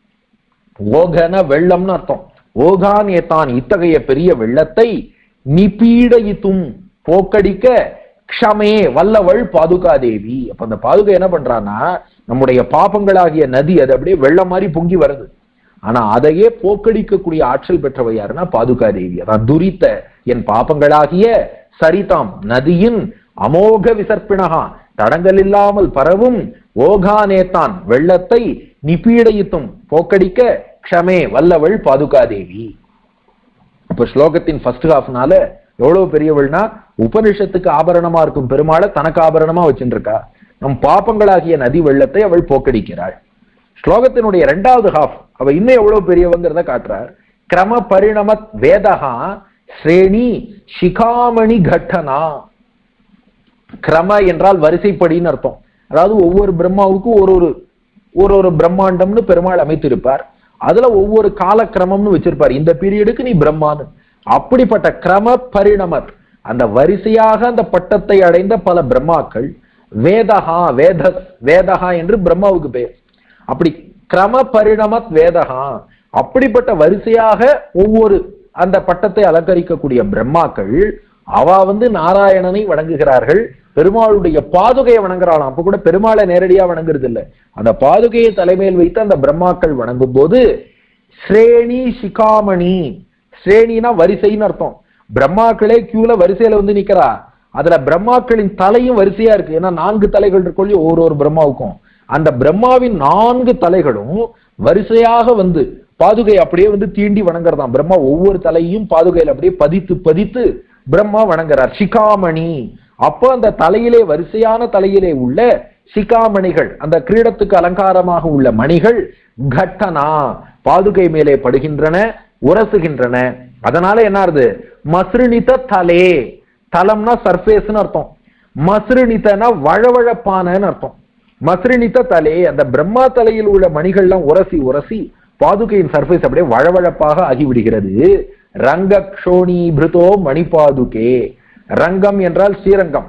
ஓகன வெள்ளம்னு அர்த்தம் ஓகான் ஏதான் இத்தகைய பெரிய வெள்ளத்தை நிபீடயித்தும் போக்கடிக்க க்ஷமே வல்லவள் பாதுகா தேவி அப்ப அந்த பாதுகா என்ன பண்றான்னா நம்முடைய பாபங்களாகிய நதி அது அப்படியே வெள்ளம் மாதிரி பொங்கி வருது ஆனா அதையே போக்கடிக்கக்கூடிய ஆற்றல் பெற்றவை யாருன்னா பாதுகா தேவி அதான் துரித்த என் பாபங்களாகிய சரிதாம் நதியின் அமோக விசர்ப்பிணகா தடங்கள் இல்லாமல் பரவும் ஓகானேத்தான் வெள்ளத்தை நிபீடயித்தும் போக்கடிக்க க்ஷமே வல்லவள் பாதுகா தேவி இப்ப ஸ்லோகத்தின் ஃபர்ஸ்ட் ஹாஃப்னால எவ்வளவு பெரியவள்னா உபனிஷத்துக்கு ஆபரணமா இருக்கும் பெருமாளை தனக்கு ஆபரணமா வச்சுட்டு இருக்கா நம் பாப்பங்களாகிய நதி வெள்ளத்தை அவள் போக்கடிக்கிறாள் ஸ்லோகத்தினுடைய இரண்டாவது ஹாஃப் அவ இன்னும் எவ்வளவு பெரியவங்கிறத காட்டுறார் கிரம பரிணமத் வேதகா ஸ்ரேணி சிகாமணி கட்டனா கிரம என்றால் வரிசைப்படின்னு அர்த்தம் அதாவது ஒவ்வொரு பிரம்மாவுக்கும் ஒரு ஒரு ஒரு ஒரு பிரம்மாண்டம்னு பெருமாள் அமைத்திருப்பார் அதுல ஒவ்வொரு காலக்கிரமம்னு வச்சிருப்பார் இந்த பீரியடுக்கு நீ பிரம்மான்னு அப்படிப்பட்ட கிரம பரிணமத் அந்த வரிசையாக அந்த பட்டத்தை அடைந்த பல பிரம்மாக்கள் வேதகா வேத வேதகா என்று பிரம்மாவுக்கு பெயர் அப்படி கிரம பரிணமத் வேதகா அப்படிப்பட்ட வரிசையாக ஒவ்வொரு அந்த பட்டத்தை அலங்கரிக்கக்கூடிய பிரம்மாக்கள் அவ வந்து நாராயணனை வணங்குகிறார்கள் பெருமாளுடைய பாதுகையை வணங்குறாளாம் அப்ப கூட பெருமாளை நேரடியா வணங்குறது இல்ல அந்த பாதுகையை தலைமையில் வைத்து அந்த பிரம்மாக்கள் வணங்கும் போது ஸ்ரேணி சிகாமணி ஸ்ரேணினா வரிசைன்னு அர்த்தம் பிரம்மாக்களே கியூல வரிசையில வந்து நிக்கிறா அதுல பிரம்மாக்களின் தலையும் வரிசையா இருக்கு ஏன்னா நான்கு தலைகள் இருக்கொள்ளி ஒரு ஒரு பிரம்மாவுக்கும் அந்த பிரம்மாவின் நான்கு தலைகளும் வரிசையாக வந்து பாதுகை அப்படியே வந்து தீண்டி வணங்குறதாம் பிரம்மா ஒவ்வொரு தலையும் பாதுகையில அப்படியே பதித்து பதித்து பிரம்மா வணங்குறார் சிகாமணி அப்போ அந்த தலையிலே வரிசையான தலையிலே உள்ள சிகாமணிகள் அந்த கிரீடத்துக்கு அலங்காரமாக உள்ள மணிகள் கட்டனா பாதுகை மேலே படுகின்றன உரசுகின்றன அதனால என்ன ஆறுது மசுருணித்த தலே தலம்னா சர்ஃபேஸ்னு அர்த்தம் மசுருணித்தனா வழவழப்பானன்னு அர்த்தம் மசுருணித்த தலே அந்த பிரம்மா தலையில் உள்ள மணிகள்லாம் உரசி உரசி பாதுகையின் சர்ஃபேஸ் அப்படியே வழவழப்பாக ஆகிவிடுகிறது ரங்க க்ஷோணீபிருதோ மணிபாதுகே ரங்கம் என்றால் ஸ்ரீரங்கம்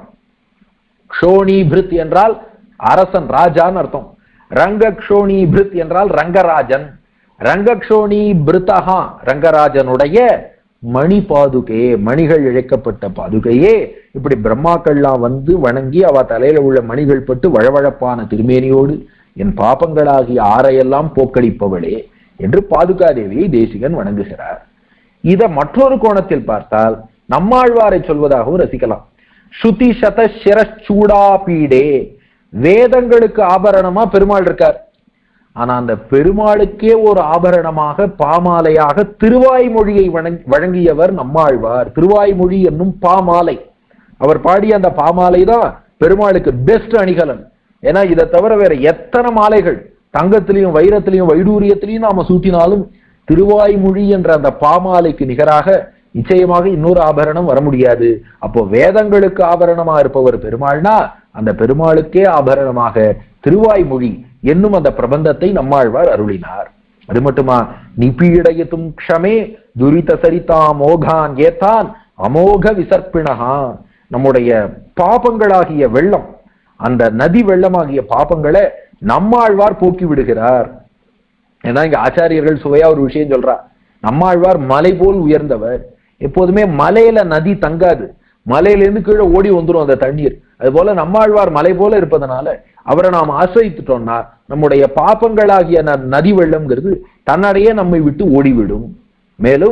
க்ஷோணீபிருத் என்றால் அரசன் ராஜான்னு அர்த்தம் ரங்க க்ஷோணீபிருத் என்றால் ரங்கராஜன் ரங்கக்ஷோணி பிருத்தகா ரங்கராஜனுடைய மணி பாதுகே மணிகள் இழைக்கப்பட்ட பாதுகையே இப்படி பிரம்மாக்கள்லாம் வந்து வணங்கி அவ தலையில உள்ள மணிகள் பட்டு வழவழப்பான திருமேனியோடு என் பாப்பங்களாகிய ஆரையெல்லாம் போக்களிப்பவளே என்று பாதுகாதேவியை தேசிகன் வணங்குகிறார் இத மற்றொரு கோணத்தில் பார்த்தால் நம்மாழ்வாரை சொல்வதாகவும் ரசிக்கலாம் ஸ்ருதி சத சிரச்சூடாபீடே வேதங்களுக்கு ஆபரணமா பெருமாள் இருக்கார் ஆனா அந்த பெருமாளுக்கே ஒரு ஆபரணமாக பாமாலையாக திருவாய்மொழியை வணங்- வழங்கியவர் நம்மாழ்வார் திருவாய்மொழி என்னும் பாமாலை அவர் பாடிய அந்த பாமாலை தான் பெருமாளுக்கு பெஸ்ட் அணிகலன் ஏன்னா இதை தவிர வேற எத்தனை மாலைகள் தங்கத்திலையும் வைரத்திலையும் வைடூரியத்திலையும் நாம சூட்டினாலும் திருவாய்மொழி என்ற அந்த பாமாலைக்கு நிகராக நிச்சயமாக இன்னொரு ஆபரணம் வர முடியாது அப்போ வேதங்களுக்கு ஆபரணமா இருப்பவர் பெருமாள்னா அந்த பெருமாளுக்கே ஆபரணமாக திருவாய்மொழி என்னும் அந்த பிரபந்தத்தை நம்மாழ்வார் அருளினார் அது மட்டுமா நிபீடயத்தும் க்ஷமே துரித சரிதா மோகான் ஏத்தான் அமோக விசர்ப்பிணகா நம்முடைய பாபங்களாகிய வெள்ளம் அந்த நதி வெள்ளமாகிய பாபங்களை நம்மாழ்வார் போக்கி விடுகிறார் ஏன்னா இங்க ஆச்சாரியர்கள் சுவையா ஒரு விஷயம் சொல்றா நம்மாழ்வார் மலை போல் உயர்ந்தவர் எப்போதுமே மலையில நதி தங்காது மலையிலிருந்து கீழே ஓடி வந்துரும் அந்த தண்ணீர் அது போல நம்மாழ்வார் மலை போல இருப்பதனால அவரை நாம் ஆசிரியித்துட்டோம்னா நம்முடைய பாப்பங்களாகிய ந- நதி வெள்ளம்ங்கிறது தன்னடையே நம்மை விட்டு ஓடிவிடும் மேலும்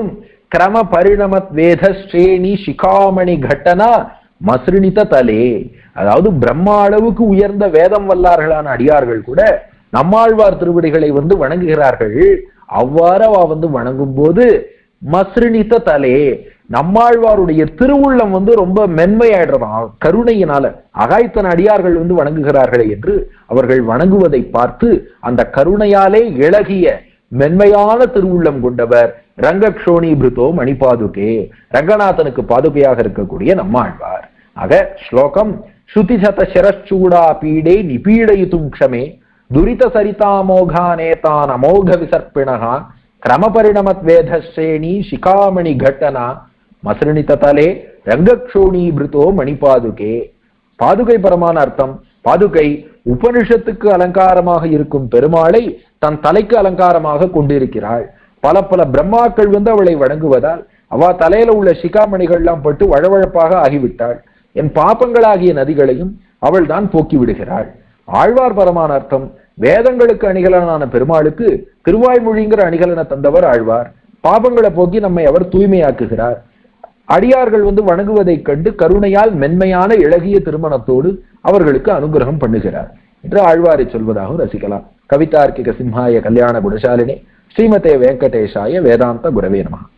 கிரம பரிணமத் வேத ஸ்ரேணி சிகாமணி கட்டனா மசிருணித தலே அதாவது பிரம்மா அளவுக்கு உயர்ந்த வேதம் வல்லார்களான அடியார்கள் கூட நம்மாழ்வார் திருவடிகளை வந்து வணங்குகிறார்கள் அவ்வாறு அவ வந்து வணங்கும் போது மசிருணித்த தலே நம்மாழ்வாருடைய திருவுள்ளம் வந்து ரொம்ப மென்மையாயிடுறதாம் கருணையினால அகாய்த்தன அடியார்கள் வந்து வணங்குகிறார்களே என்று அவர்கள் வணங்குவதை பார்த்து அந்த கருணையாலே இழகிய மென்மையான திருவுள்ளம் கொண்டவர் ரங்கக்ஷோணி பிருத்தோ மணிபாதுகே ரங்கநாதனுக்கு பாதுகையாக இருக்கக்கூடிய நம்மாழ்வார் ஆக ஸ்லோகம் ஸ்ருதி சத சிரச்சூடா பீடே நிபீடயித்தும் க்ஷமே துரித சரிதாமோகானேதான் அமோக விசர்ப்பிணகா கிரமபரிணமத் வேதஸ்ரேணி சிகாமணி கட்டனா மசிருணித தலே ரங்கக்ஷோணி பிருத்தோ மணிபாதுகே பாதுகை பரமான அர்த்தம் பாதுகை உபனிஷத்துக்கு அலங்காரமாக இருக்கும் பெருமாளை தன் தலைக்கு அலங்காரமாக கொண்டிருக்கிறாள் பல பல பிரம்மாக்கள் வந்து அவளை வணங்குவதால் அவ தலையில உள்ள சிகாமணிகள்லாம் பட்டு வழவழப்பாக ஆகிவிட்டாள் என் பாப்பங்களாகிய நதிகளையும் அவள் தான் போக்கி விடுகிறாள் ஆழ்வார் பரமான அர்த்தம் வேதங்களுக்கு அணிகலனான பெருமாளுக்கு திருவாய்மொழிங்கிற அணிகலனை தந்தவர் ஆழ்வார் பாபங்களை போக்கி நம்மை அவர் தூய்மையாக்குகிறார் அடியார்கள் வந்து வணங்குவதைக் கண்டு கருணையால் மென்மையான இளகிய திருமணத்தோடு அவர்களுக்கு அனுகிரகம் பண்ணுகிறார் என்று ஆழ்வாரை சொல்வதாக ரசிக்கலாம் கவிதார்க்கிக சிம்ஹாய கல்யாண குணசாலினி ஸ்ரீமதே வெங்கடேஷாய வேதாந்த குரவே நமः